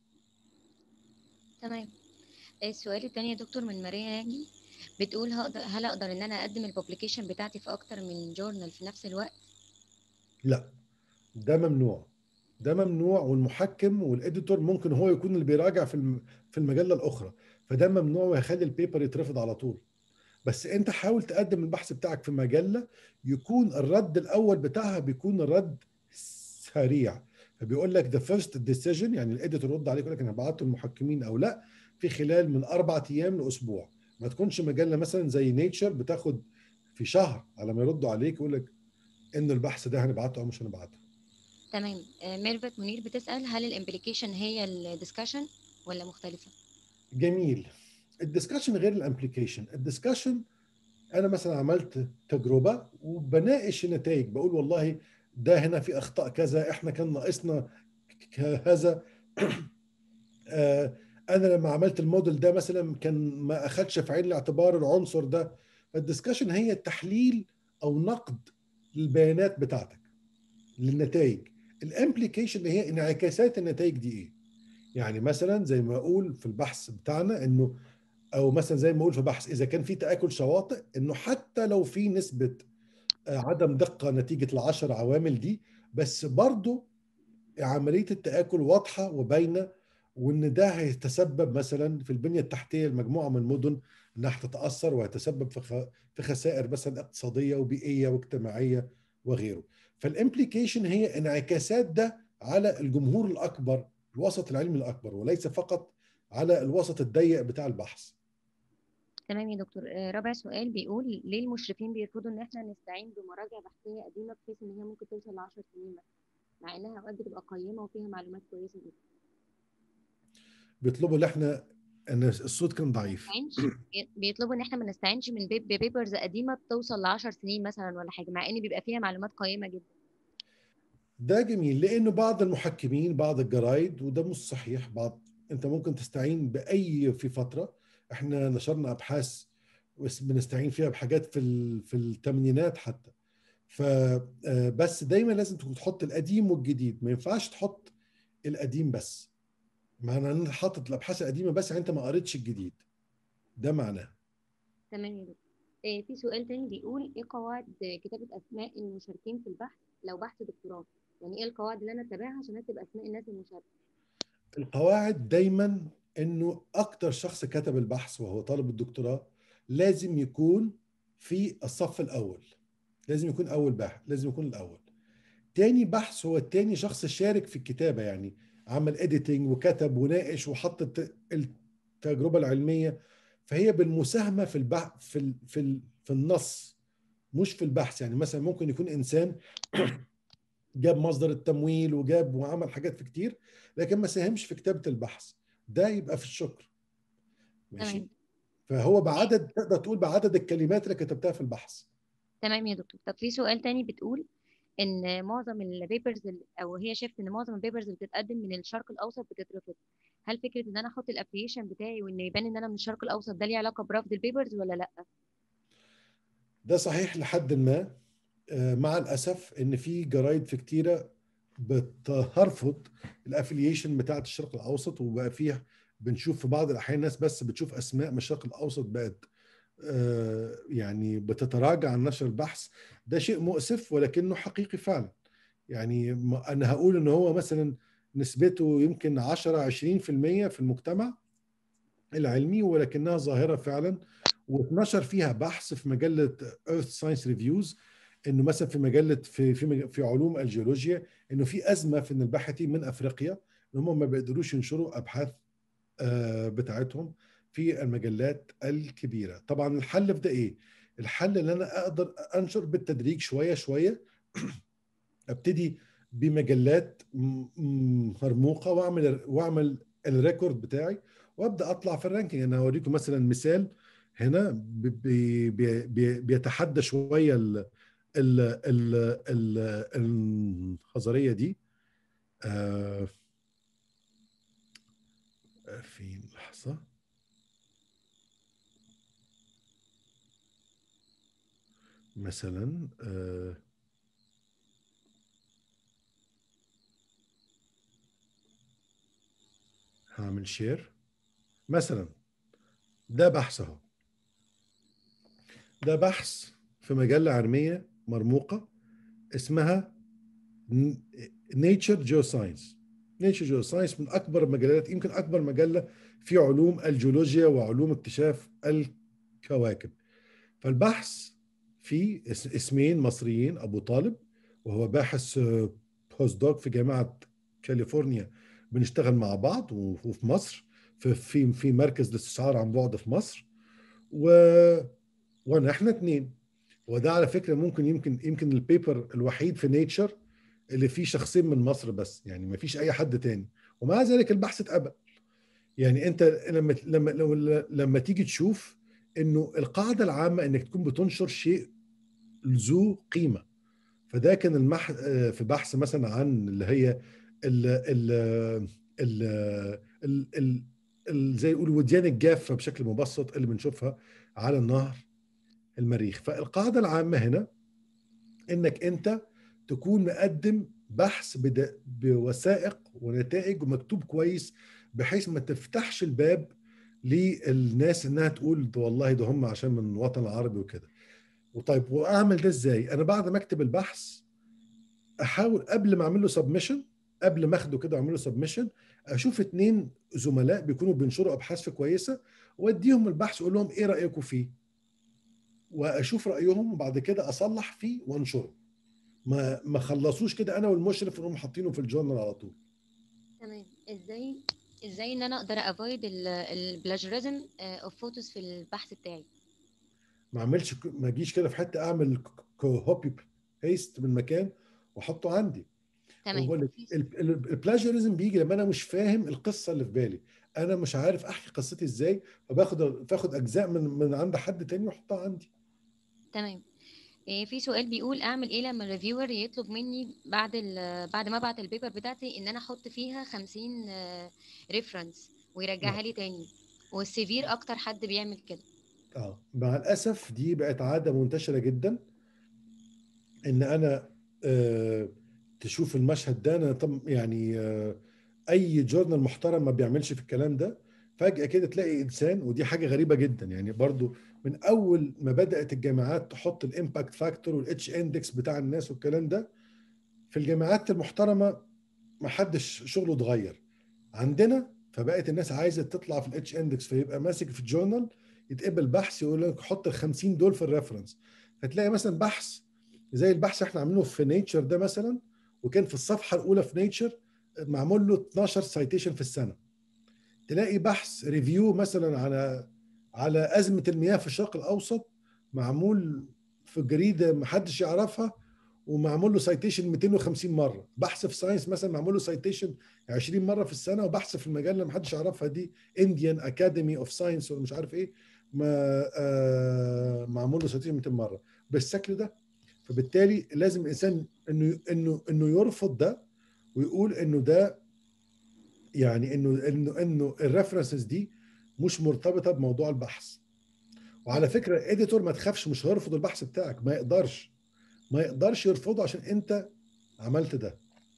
Speaker 4: تمام السؤال التاني يا دكتور من ماريا ناجي بتقول هقدر هل اقدر ان انا اقدم الببليكيشن بتاعتي في اكتر من جورنال في نفس الوقت
Speaker 2: لا ده ممنوع ده ممنوع والمحكم والاديتور ممكن هو يكون اللي بيراجع في الم- في المجله الاخرى فده ممنوع وهيخلي البيبر يترفض على طول بس انت حاول تقدم البحث بتاعك في مجله يكون الرد الاول بتاعها بيكون الرد سريع فبيقول لك ذا فيرست ديسيجن يعني الاديتور يرد عليك يقول لك انا بعته المحكمين او لا في خلال من اربع ايام لاسبوع ما تكونش مجله مثلا زي نيتشر بتاخد في شهر على ما يردوا عليك يقول لك ان البحث ده هنبعته او مش هنبعته
Speaker 4: تمام آه، ميرفت منير بتسأل هل الامبليكيشن هي الديسكشن ولا مختلفة
Speaker 2: جميل الدسكشن غير الامبليكيشن الدسكشن انا مثلا عملت تجربه وبناقش النتائج بقول والله ده هنا في اخطاء كذا احنا كان ناقصنا كذا آه، انا لما عملت الموديل ده مثلا كان ما اخدش في عين الاعتبار العنصر ده الدسكشن هي تحليل او نقد للبيانات بتاعتك للنتائج الامبليكيشن هي انعكاسات النتائج دي ايه يعني مثلا زي ما اقول في البحث بتاعنا انه او مثلا زي ما اقول في بحث اذا كان في تاكل شواطئ انه حتى لو في نسبه آه، عدم دقه نتيجه العشر عوامل دي بس برضو عمليه التاكل واضحه وباينه وان ده هيتسبب مثلا في البنيه التحتيه لمجموعه من المدن انها هتتاثر وهيتسبب في خ- في خسائر مثلا اقتصاديه وبيئيه واجتماعيه وغيره فالامبليكيشن هي انعكاسات ده على الجمهور الاكبر الوسط العلمي الاكبر وليس فقط على الوسط الضيق بتاع البحث
Speaker 4: تمام يا دكتور آه، رابع سؤال بيقول ليه المشرفين بيرفضوا ان احنا نستعين بمراجع بحثية قديمة بحيث ان هي ممكن توصل ل 10 سنين مثلا مع انها اوقات بتبقى قيمة وفيها معلومات كويسة جدا
Speaker 2: بيطلبوا ان احنا ان الصوت كان ضعيف
Speaker 4: نستعينش بيطلبوا ان احنا ما نستعينش من بيب- ببيبرز قديمة بتوصل ل 10 سنين مثلا ولا حاجة مع ان بيبقى فيها معلومات قيمة جدا
Speaker 2: ده جميل لانه بعض المحكمين بعض الجرايد وده مش صحيح بعض انت ممكن تستعين باي في فتره احنا نشرنا ابحاث بس بنستعين فيها بحاجات في ال- في الثمانينات حتى فبس دايما لازم تكون تحط القديم والجديد ما ينفعش تحط القديم بس معنى ان انت حاطط الابحاث القديمه بس يعني انت ما قريتش الجديد ده معناه
Speaker 4: تمام يا دكتور آه، في سؤال تاني بيقول ايه قواعد كتابة اسماء المشاركين في البحث لو بحث دكتوراه يعني ايه القواعد اللي انا اتبعها عشان اكتب اسماء الناس المشاركة
Speaker 2: القواعد دايما انه اكتر شخص كتب البحث وهو طالب الدكتوراه لازم يكون في الصف الاول لازم يكون اول بحث لازم يكون الاول تاني بحث هو التاني شخص شارك في الكتابة يعني عمل اديتنج وكتب وناقش وحط الت- التجربة العلمية فهي بالمساهمة في البحث في ال... في ال... في النص مش في البحث يعني مثلا ممكن يكون انسان جاب مصدر التمويل وجاب وعمل حاجات في كتير لكن ما ساهمش في كتابة البحث ده يبقى في الشكر ماشي
Speaker 4: تمام
Speaker 2: فهو بعدد تقدر تقول بعدد الكلمات اللي كتبتها في البحث
Speaker 4: تمام يا دكتور طب في سؤال تاني بتقول ان معظم البيبرز او هي شافت ان معظم البيبرز اللي بتتقدم من الشرق الاوسط بتترفض هل فكره ان انا احط الابليشن بتاعي وان يبان ان انا من الشرق الاوسط ده ليه علاقه برفض البيبرز ولا لا
Speaker 2: ده صحيح لحد ما آه، مع الاسف ان في جرايد في كتيره بترفض الافلييشن بتاعه الشرق الاوسط وبقى فيه بنشوف في بعض الاحيان ناس بس بتشوف اسماء من الشرق الاوسط بقت آه، يعني بتتراجع عن نشر البحث ده شيء مؤسف ولكنه حقيقي فعلا يعني ما- انا هقول ان هو مثلا نسبته يمكن 10 20% في المجتمع العلمي ولكنها ظاهره فعلا واتنشر فيها بحث في مجله Earth Science Reviews انه مثلا في مجله في في مج- في علوم الجيولوجيا انه في ازمه في ان الباحثين من افريقيا ان هم ما بيقدروش ينشروا ابحاث آه، بتاعتهم في المجلات الكبيره طبعا الحل في ده ايه الحل ان انا اقدر انشر بالتدريج شويه شويه ابتدي بمجلات م- م- مرموقه واعمل واعمل الريكورد بتاعي وابدا اطلع في الرانكينج انا هوريكم مثلا مثال هنا بي بي بي بيتحدى شويه ال- ال ال ال النظريه دي آه، في لحظه مثلا آه، هعمل شير مثلا ده بحث اهو ده بحث في مجلة علمية مرموقة اسمها نيتشر جيو ساينس نيتشر جيو ساينس من أكبر المجلات يمكن أكبر مجلة في علوم الجيولوجيا وعلوم اكتشاف الكواكب فالبحث في اسمين مصريين أبو طالب وهو باحث بوست دوك في جامعة كاليفورنيا بنشتغل مع بعض وفي مصر في في في مركز الاستشعار عن بعد في مصر و وانا احنا اثنين وده على فكره ممكن يمكن يمكن البيبر الوحيد في نيتشر اللي فيه شخصين من مصر بس يعني ما فيش اي حد تاني ومع ذلك البحث اتقبل يعني انت لما لما لما, لما تيجي تشوف انه القاعده العامه انك تكون بتنشر شيء ذو قيمه فده كان المح في بحث مثلا عن اللي هي ال ال ال ال ال ال زي يقولوا الوديان الجافه بشكل مبسط اللي بنشوفها على النهر المريخ فالقاعده العامه هنا انك انت تكون مقدم بحث بوثائق ونتائج ومكتوب كويس بحيث ما تفتحش الباب للناس انها تقول ده والله ده هم عشان من الوطن العربي وكده وطيب واعمل ده ازاي انا بعد ما اكتب البحث احاول قبل ما اعمل له سبمشن قبل ما اخده كده واعمل له سبمشن اشوف اتنين زملاء بيكونوا بينشروا ابحاث في كويسه واديهم البحث اقول لهم ايه رايكم فيه واشوف رايهم وبعد كده اصلح فيه وانشره ما ما خلصوش كده انا والمشرف ونقوم حاطينه في الجورنال على طول
Speaker 4: تمام ازاي ازاي ان انا اقدر افويد البلاجرزم اوف فوتوز في البحث بتاعي
Speaker 2: ما اعملش ما اجيش كده في حته اعمل كوبي بيست من مكان واحطه عندي
Speaker 4: تمام
Speaker 2: البلاجرزم بيجي لما انا مش فاهم القصه اللي في بالي انا مش عارف احكي قصتي ازاي فباخد باخد اجزاء من من عند حد تاني واحطها عندي
Speaker 4: تمام إيه في سؤال بيقول اعمل ايه لما الريفيور يطلب مني بعد بعد ما ابعت البيبر بتاعتي ان انا احط فيها 50 ريفرنس ويرجعها لي تاني والسيفير اكتر حد بيعمل كده
Speaker 2: اه مع الاسف دي بقت عاده منتشره جدا ان انا آه تشوف المشهد ده انا طب يعني آه اي جورنال محترم ما بيعملش في الكلام ده فجاه كده تلاقي انسان ودي حاجه غريبه جدا يعني برضو من اول ما بدات الجامعات تحط الامباكت فاكتور والاتش اندكس بتاع الناس والكلام ده في الجامعات المحترمه ما حدش شغله اتغير عندنا فبقت الناس عايزه تطلع في الاتش اندكس فيبقى ماسك في الجورنال يتقبل بحث يقول لك حط ال 50 دول في الريفرنس فتلاقي مثلا بحث زي البحث احنا عاملينه في نيتشر ده مثلا وكان في الصفحه الاولى في نيتشر معمول له 12 سايتيشن في السنه تلاقي بحث ريفيو مثلا على على ازمه المياه في الشرق الاوسط معمول في جريده ما حدش يعرفها ومعمول له سايتيشن 250 مره بحث في ساينس مثلا معمول له سايتيشن 20 مره في السنه وبحث في المجله ما حدش يعرفها دي انديان اكاديمي اوف ساينس ولا مش عارف ايه ما آه معمول له سايتيشن 200 مره بالشكل ده فبالتالي لازم الانسان انه انه انه يرفض ده ويقول انه ده يعني انه انه انه الريفرنسز دي مش مرتبطه بموضوع البحث وعلى فكره اديتور ما تخافش مش هيرفض البحث بتاعك ما يقدرش ما يقدرش يرفضه عشان انت عملت ده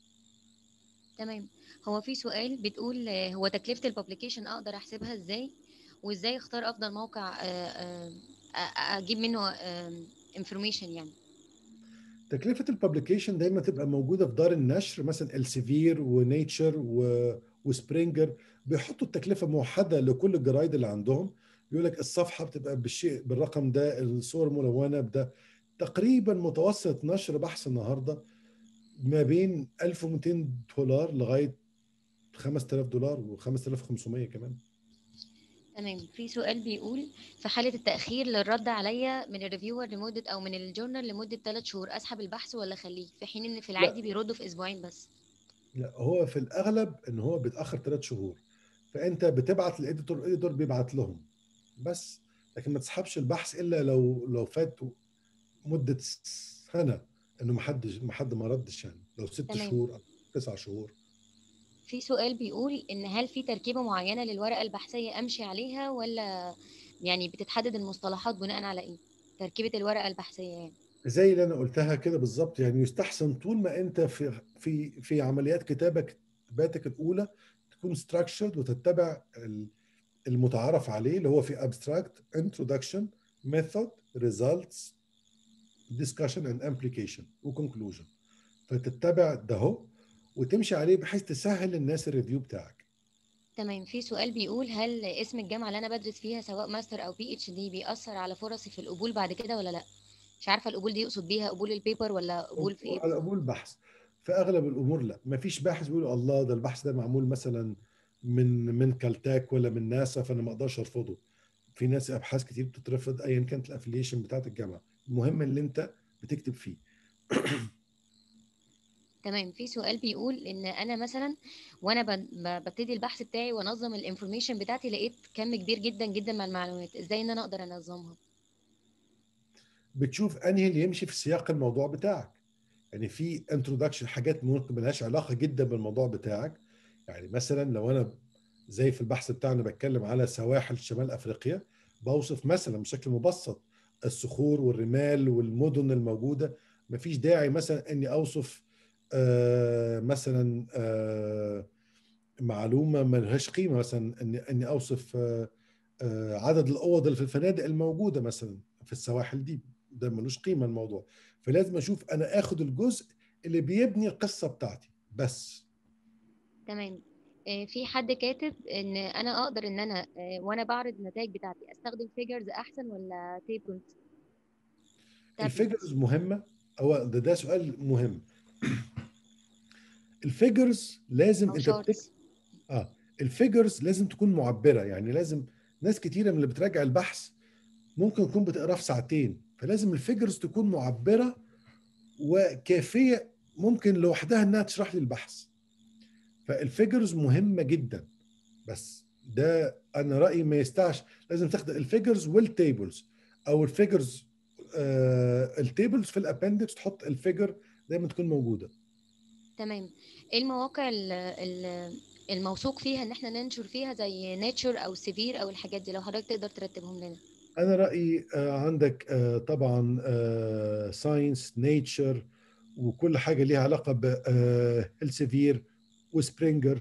Speaker 4: تمام هو في سؤال بتقول هو تكلفه الببليكيشن اقدر احسبها ازاي وازاي اختار افضل موقع اجيب منه انفورميشن يعني
Speaker 2: تكلفه الببليكيشن دايما تبقى موجوده في دار النشر مثلا السيفير ونيتشر و... وسبرينجر بيحطوا التكلفه موحده لكل الجرايد اللي عندهم يقول لك الصفحه بتبقى بالشيء بالرقم ده الصور ملونه بده تقريبا متوسط نشر بحث النهارده ما بين 1200 دولار لغايه 5000 دولار و5500 كمان
Speaker 4: تمام في سؤال بيقول في حالة التأخير للرد عليا من الريفيور لمدة أو من الجورنال لمدة ثلاث شهور أسحب البحث ولا أخليه في حين إن في العادي بيردوا في أسبوعين بس
Speaker 2: لا هو في الأغلب إن هو بيتأخر ثلاث شهور فأنت بتبعت للإديتور الإديتور بيبعت لهم بس لكن ما تسحبش البحث إلا لو لو فات مدة سنه انه ما حدش ما حد ما ردش يعني لو ست
Speaker 4: تمام.
Speaker 2: شهور او تسع شهور
Speaker 4: في سؤال بيقول ان هل في تركيبه معينه للورقه البحثيه امشي عليها ولا يعني بتتحدد المصطلحات بناء على ايه تركيبه الورقه البحثيه يعني
Speaker 2: زي اللي انا قلتها كده بالظبط يعني يستحسن طول ما انت في في في عمليات كتابك كتاباتك الاولى تكون structured وتتبع ال- المتعارف عليه اللي هو في abstract introduction method results discussion and application وconclusion فتتبع ده هو وتمشي عليه بحيث تسهل للناس الريفيو بتاعك
Speaker 4: تمام في سؤال بيقول هل اسم الجامعه اللي انا بدرس فيها سواء ماستر او بي اتش دي بيأثر على فرصي في القبول بعد كده ولا لا مش عارفه القبول دي يقصد بيها قبول البيبر ولا قبول في ايه
Speaker 2: على قبول بحث في اغلب الامور لا ما فيش باحث بيقول الله ده البحث ده معمول مثلا من من كالتاك ولا من ناسا فانا ما اقدرش ارفضه في ناس ابحاث كتير بتترفض ايا كانت الافليشن بتاعت الجامعه المهم اللي انت بتكتب فيه
Speaker 4: تمام في سؤال بيقول ان انا مثلا وانا ب- ب- ببتدي البحث بتاعي وانظم الانفورميشن بتاعتي لقيت كم كبير جدا جدا من المعلومات ازاي ان انا اقدر انظمها
Speaker 2: بتشوف انهي اللي يمشي في سياق الموضوع بتاعك يعني في انترودكشن حاجات ممكن ملهاش علاقه جدا بالموضوع بتاعك يعني مثلا لو انا زي في البحث بتاعنا بتكلم على سواحل شمال افريقيا بوصف مثلا بشكل مبسط الصخور والرمال والمدن الموجوده مفيش داعي مثلا اني اوصف آه مثلا آه معلومه ملهاش قيمه مثلا اني اني اوصف آه آه عدد الاوض اللي في الفنادق الموجوده مثلا في السواحل دي ده ملوش قيمه الموضوع فلازم اشوف انا اخد الجزء اللي بيبني القصه بتاعتي بس
Speaker 4: تمام آه، في حد كاتب ان انا اقدر ان انا آه، وانا بعرض النتائج بتاعتي استخدم فيجرز احسن ولا تيبلز
Speaker 2: الفيجرز مهمه هو ده ده سؤال مهم الفيجرز لازم
Speaker 4: او
Speaker 2: انت بتكتب
Speaker 4: شارتس
Speaker 2: اه الفيجرز لازم تكون معبره يعني لازم ناس كتيره من اللي بتراجع البحث ممكن تكون بتقراه في ساعتين فلازم الفيجرز تكون معبره وكافيه ممكن لوحدها انها تشرح لي البحث فالفيجرز مهمه جدا بس ده انا رايي ما يستعش لازم تاخد الفيجرز والتيبلز او الفيجرز آه التيبلز في الابندكس تحط الفيجر دايما تكون موجوده
Speaker 4: تمام ايه المواقع ال- ال- الموثوق فيها ان احنا ننشر فيها زي ناتشر او سيفير او الحاجات دي لو حضرتك تقدر ترتبهم لنا
Speaker 2: انا رايي آه، عندك آه، طبعا ساينس نيتشر وكل حاجه ليها علاقه بالسيفير وسبرينجر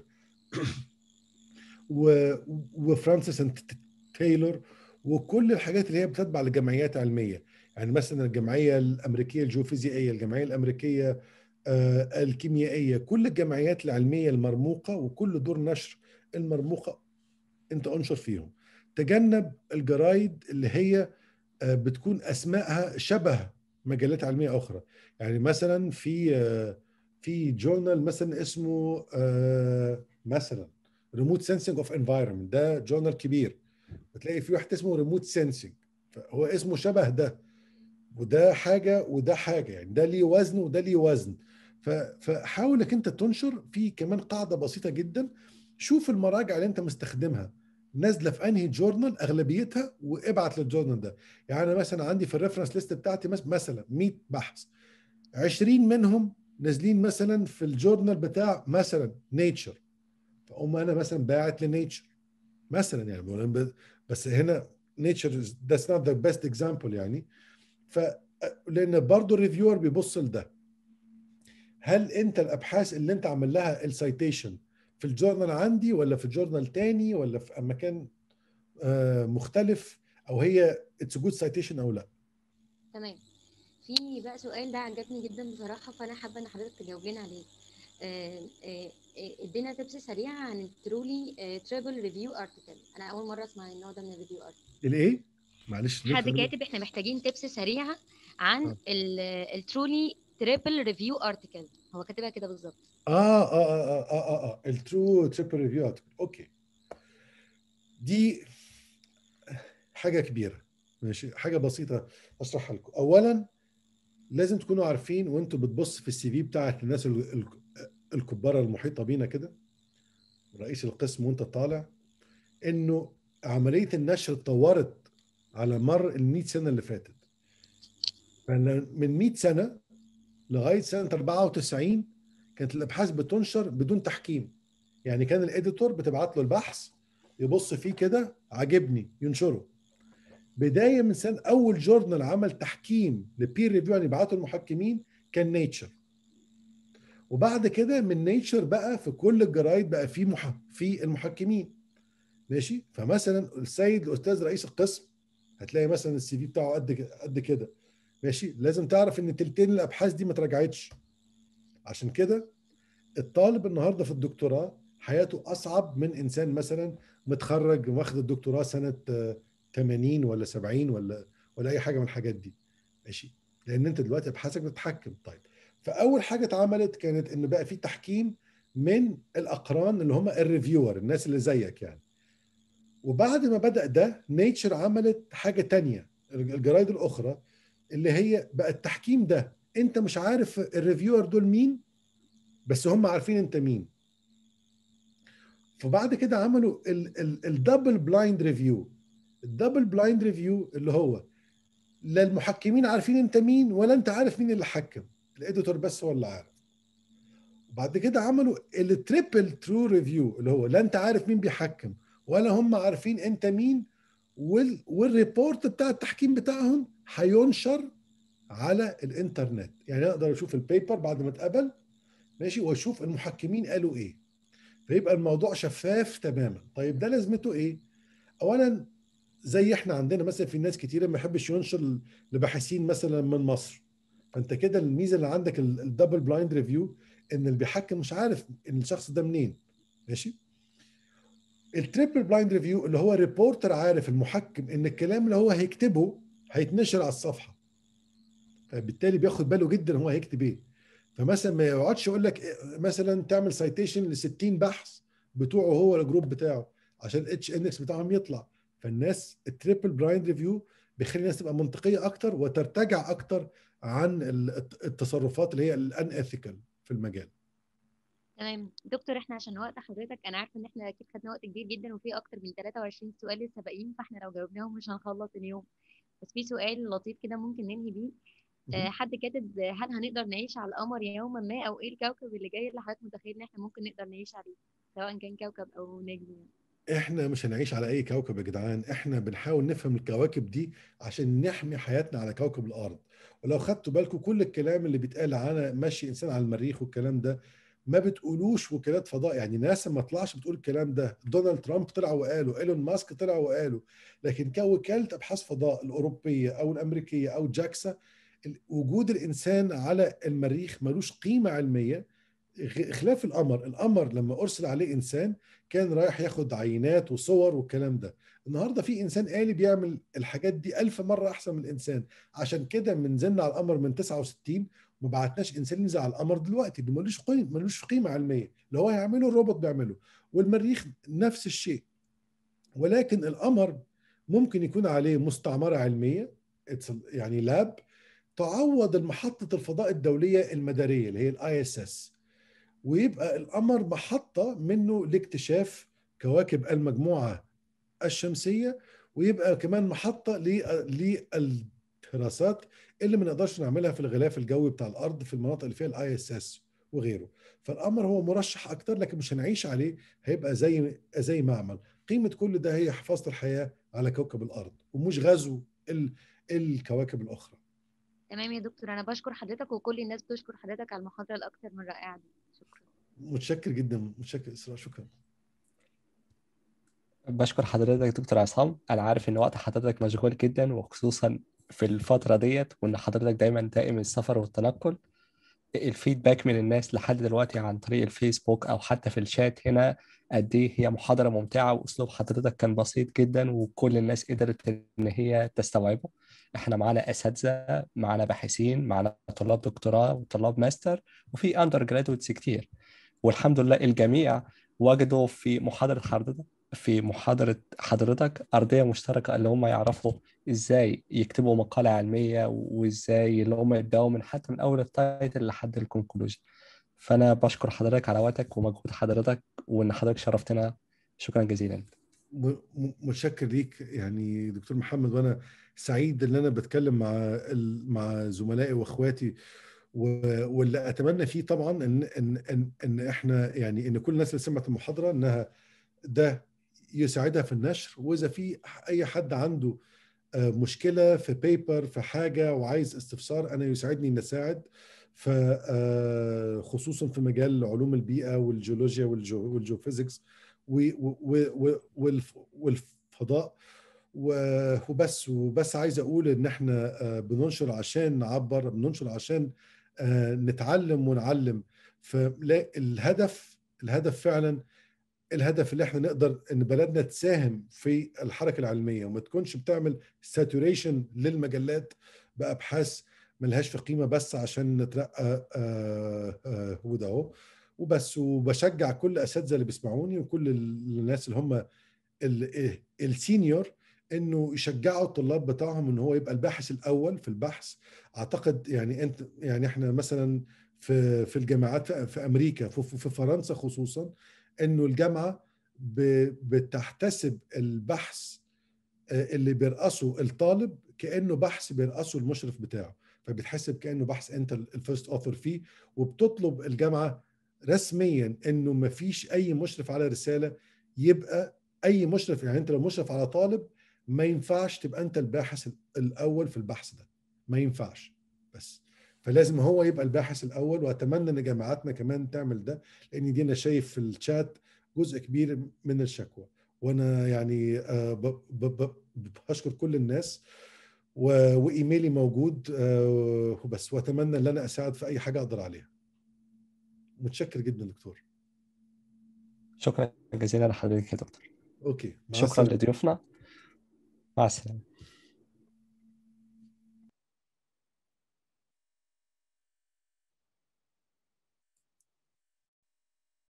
Speaker 2: و- وفرانسيس اند تايلور وكل الحاجات اللي هي بتتبع لجمعيات علميه يعني مثلا الجمعيه الامريكيه الجيوفيزيائيه الجمعيه الامريكيه آه، الكيميائيه كل الجمعيات العلميه المرموقه وكل دور نشر المرموقه انت انشر فيهم تجنب الجرايد اللي هي آه، بتكون اسمائها شبه مجلات علميه اخرى يعني مثلا في آه، في جورنال مثلا اسمه آه، مثلا ريموت سensing اوف انفايرمنت ده جورنال كبير بتلاقي في واحد اسمه ريموت سensing فهو اسمه شبه ده وده حاجه وده حاجه يعني ده ليه وزن وده ليه وزن ف- فحاول انك انت تنشر في كمان قاعده بسيطه جدا شوف المراجع اللي انت مستخدمها نازله في انهي جورنال اغلبيتها وابعت للجورنال ده يعني انا مثلا عندي في الريفرنس ليست بتاعتي مس- مثلا 100 بحث 20 منهم نازلين مثلا في الجورنال بتاع مثلا نيتشر فاقوم انا مثلا باعت لنيتشر مثلا يعني بقول ب- بس هنا نيتشر ذاتس نوت ذا بيست اكزامبل يعني ف لان برضه الريفيور بيبص لده هل انت الابحاث اللي انت عامل لها السايتيشن في الجورنال عندي ولا في جورنال تاني ولا في مكان آه، مختلف او هي اتس جود سايتيشن او لا
Speaker 4: تمام في بقى سؤال ده عجبني جدا بصراحه فانا حابه ان حضرتك تجاوب لنا عليه آه، آه، آه، ادينا تبس سريعه عن الترولي تريبل ريفيو ارتكل انا اول مره اسمع النوع ده من الريفيو ارتكل
Speaker 2: الايه معلش
Speaker 4: حد
Speaker 2: نفهم.
Speaker 4: كاتب احنا محتاجين تبس سريعه عن
Speaker 2: آه.
Speaker 4: الترولي تريبل ريفيو ارتكل هو كاتبها كده بالظبط
Speaker 2: اه اه اه اه اه, آه. الترو تريبل ريفيو اوكي دي حاجه كبيره ماشي حاجه بسيطه اشرحها لكم اولا لازم تكونوا عارفين وانتوا بتبص في السي في بتاعت الناس ال- ال- الكبار المحيطه بينا كده رئيس القسم وانت طالع انه عمليه النشر اتطورت على مر ال 100 سنه اللي فاتت ف فمن 100 سنه لغايه سنه 94 كانت الابحاث بتنشر بدون تحكيم يعني كان الاديتور بتبعت له البحث يبص فيه كده عاجبني ينشره بدايه من سنه اول جورنال عمل تحكيم لبير ريفيو يعني يبعته المحكمين كان نيتشر وبعد كده من نيتشر بقى في كل الجرايد بقى في مح... في المحكمين ماشي فمثلا السيد الاستاذ رئيس القسم هتلاقي مثلا السي في بتاعه قد كده قد كده ماشي لازم تعرف ان تلتين الابحاث دي ما اتراجعتش عشان كده الطالب النهارده في الدكتوراه حياته اصعب من انسان مثلا متخرج واخد الدكتوراه سنه آه، 80 ولا 70 ولا ولا اي حاجه من الحاجات دي ماشي لان انت دلوقتي ابحاثك بتتحكم طيب فاول حاجه اتعملت كانت ان بقى في تحكيم من الاقران اللي هم الريفيور الناس اللي زيك يعني وبعد ما بدا ده نيتشر عملت حاجه تانية الجرايد الاخرى اللي هي بقى التحكيم ده انت مش عارف الريفيور دول مين بس هم عارفين انت مين فبعد كده عملوا الدبل بلايند ريفيو الدبل بلايند ريفيو اللي هو لا المحكمين عارفين انت مين ولا انت عارف مين اللي حكم الاديتور بس هو اللي عارف وبعد كده عملوا التريبل ترو ريفيو اللي هو لا انت عارف مين بيحكم ولا هم عارفين انت مين وال والريبورت بتاع التحكيم بتاعهم هينشر على الانترنت يعني اقدر اشوف البيبر بعد ما اتقبل ماشي واشوف المحكمين قالوا ايه فيبقى الموضوع شفاف تماما طيب ده لازمته ايه اولا زي احنا عندنا مثلا في ناس كتيره ما يحبش ينشر لباحثين مثلا من مصر فانت كده الميزه اللي عندك الدبل بلايند ريفيو ان اللي بيحكم مش عارف ان الشخص ده منين ماشي التريبل بلايند ريفيو اللي هو ريبورتر عارف المحكم ان الكلام اللي هو هيكتبه هيتنشر على الصفحه فبالتالي بياخد باله جدا هو هيكتب ايه فمثلا ما يقعدش يقول لك مثلا تعمل سايتيشن ل 60 بحث بتوعه هو الجروب بتاعه عشان الاتش اندكس بتاعهم يطلع فالناس التريبل بلايند ريفيو بيخلي الناس تبقى منطقيه اكتر وترتجع اكتر عن التصرفات اللي هي الان اثيكال في المجال
Speaker 4: تمام دكتور احنا عشان وقت حضرتك انا عارفه ان احنا اكيد خدنا وقت كبير جدا وفي اكتر من 23 سؤال لسه باقيين فاحنا لو جاوبناهم مش هنخلص اليوم بس في سؤال لطيف كده ممكن ننهي بيه آه، حد كاتب هل هنقدر نعيش على القمر يوما ما او ايه الكوكب اللي جاي اللي حضرتك متخيل ان احنا ممكن نقدر نعيش عليه سواء كان كوكب او نجم يعني.
Speaker 2: احنا مش هنعيش على اي كوكب يا جدعان احنا بنحاول نفهم الكواكب دي عشان نحمي حياتنا على كوكب الارض ولو خدتوا بالكم كل الكلام اللي بيتقال عن مشي انسان على المريخ والكلام ده ما بتقولوش وكالات فضاء يعني ناسا ما طلعش بتقول الكلام ده دونالد ترامب طلع وقاله ايلون ماسك طلع وقاله لكن كوكاله ابحاث فضاء الاوروبيه او الامريكيه او جاكسا وجود الانسان على المريخ ملوش قيمه علميه خلاف القمر القمر لما ارسل عليه انسان كان رايح ياخد عينات وصور والكلام ده النهارده في انسان آلي بيعمل الحاجات دي ألف مره احسن من الانسان عشان كده من نزلنا على القمر من 69 ما بعتناش انسان ينزل على القمر دلوقتي ده ملوش قيمه ملوش قيمه علميه اللي هو هيعمله الروبوت بيعمله والمريخ نفس الشيء ولكن القمر ممكن يكون عليه مستعمره علميه يعني لاب تعوض المحطه الفضاء الدوليه المداريه اللي هي الاي اس اس ويبقى القمر محطه منه لاكتشاف كواكب المجموعه الشمسيه ويبقى كمان محطه للدراسات اللي ما نقدرش نعملها في الغلاف الجوي بتاع الارض في المناطق اللي فيها الاي اس اس وغيره فالقمر هو مرشح اكتر لكن مش هنعيش عليه هيبقى زي زي معمل قيمه كل ده هي حفاظه الحياه على كوكب الارض ومش غزو ال... الكواكب الاخرى
Speaker 4: تمام يا دكتور انا بشكر حضرتك وكل الناس بتشكر حضرتك على المحاضره الاكثر من رائعه دي شكرا
Speaker 2: متشكر جدا متشكر اسراء شكرا
Speaker 1: بشكر حضرتك دكتور عصام انا عارف ان وقت حضرتك مشغول جدا وخصوصا في الفتره ديت وان حضرتك دايما دائم السفر والتنقل الفيدباك من الناس لحد دلوقتي عن طريق الفيسبوك او حتى في الشات هنا قد ايه هي محاضره ممتعه واسلوب حضرتك كان بسيط جدا وكل الناس قدرت ان هي تستوعبه احنا معانا اساتذه معانا باحثين معانا طلاب دكتوراه وطلاب ماستر وفي اندر جرادويتس كتير والحمد لله الجميع وجدوا في محاضره حضرتك في محاضرة حضرتك أرضية مشتركة اللي هم يعرفوا إزاي يكتبوا مقالة علمية وإزاي اللي هم يبدأوا من حتى من أول التايتل لحد الكونكلوجن فأنا بشكر حضرتك على وقتك ومجهود حضرتك وإن حضرتك شرفتنا شكرا جزيلا
Speaker 2: م- م- متشكر ليك يعني دكتور محمد وانا سعيد ان انا بتكلم مع ال- مع زملائي واخواتي و- واللي اتمنى فيه طبعا ان ان ان ان احنا يعني ان كل الناس اللي سمعت المحاضره انها ده يساعدها في النشر واذا في اي حد عنده آه، مشكله في بيبر في حاجه وعايز استفسار انا يساعدني ان اساعد ف آه، خصوصا في مجال علوم البيئه والجيولوجيا والجو والجيوفيزيكس و- و- و- والف- والفضاء و- وبس وبس عايز اقول ان احنا آه، بننشر عشان نعبر بننشر عشان آه، نتعلم ونعلم فالهدف الهدف فعلا الهدف اللي احنا نقدر ان بلدنا تساهم في الحركه العلميه وما تكونش بتعمل ساتوريشن للمجلات بابحاث ملهاش في قيمه بس عشان نترقى آه، آه، هو ده اهو وبس وبشجع كل الاساتذه اللي بيسمعوني وكل الناس اللي هم ال- السينيور انه يشجعوا الطلاب بتاعهم ان هو يبقى الباحث الاول في البحث اعتقد يعني انت يعني احنا مثلا في في الجامعات في, في امريكا في, في فرنسا خصوصا انه الجامعه ب- بتحتسب البحث آه، اللي بيرأسه الطالب كانه بحث بيرأسه المشرف بتاعه فبيتحسب كانه بحث انت الفيرست اوثر فيه وبتطلب الجامعه رسميا انه ما فيش اي مشرف على رساله يبقى اي مشرف يعني انت لو مشرف على طالب ما ينفعش تبقى انت الباحث الاول في البحث ده ما ينفعش بس فلازم هو يبقى الباحث الاول واتمنى ان جامعاتنا كمان تعمل ده لان دي انا شايف في الشات جزء كبير من الشكوى وانا يعني آه، ب- ب- ب- بشكر كل الناس و- وايميلي موجود آه، وبس واتمنى ان انا اساعد في اي حاجه اقدر عليها متشكر جدا دكتور
Speaker 1: شكرا جزيلا لحضرتك يا دكتور
Speaker 2: اوكي مع
Speaker 1: شكرا
Speaker 2: السلامه
Speaker 1: لضيوفنا مع السلامة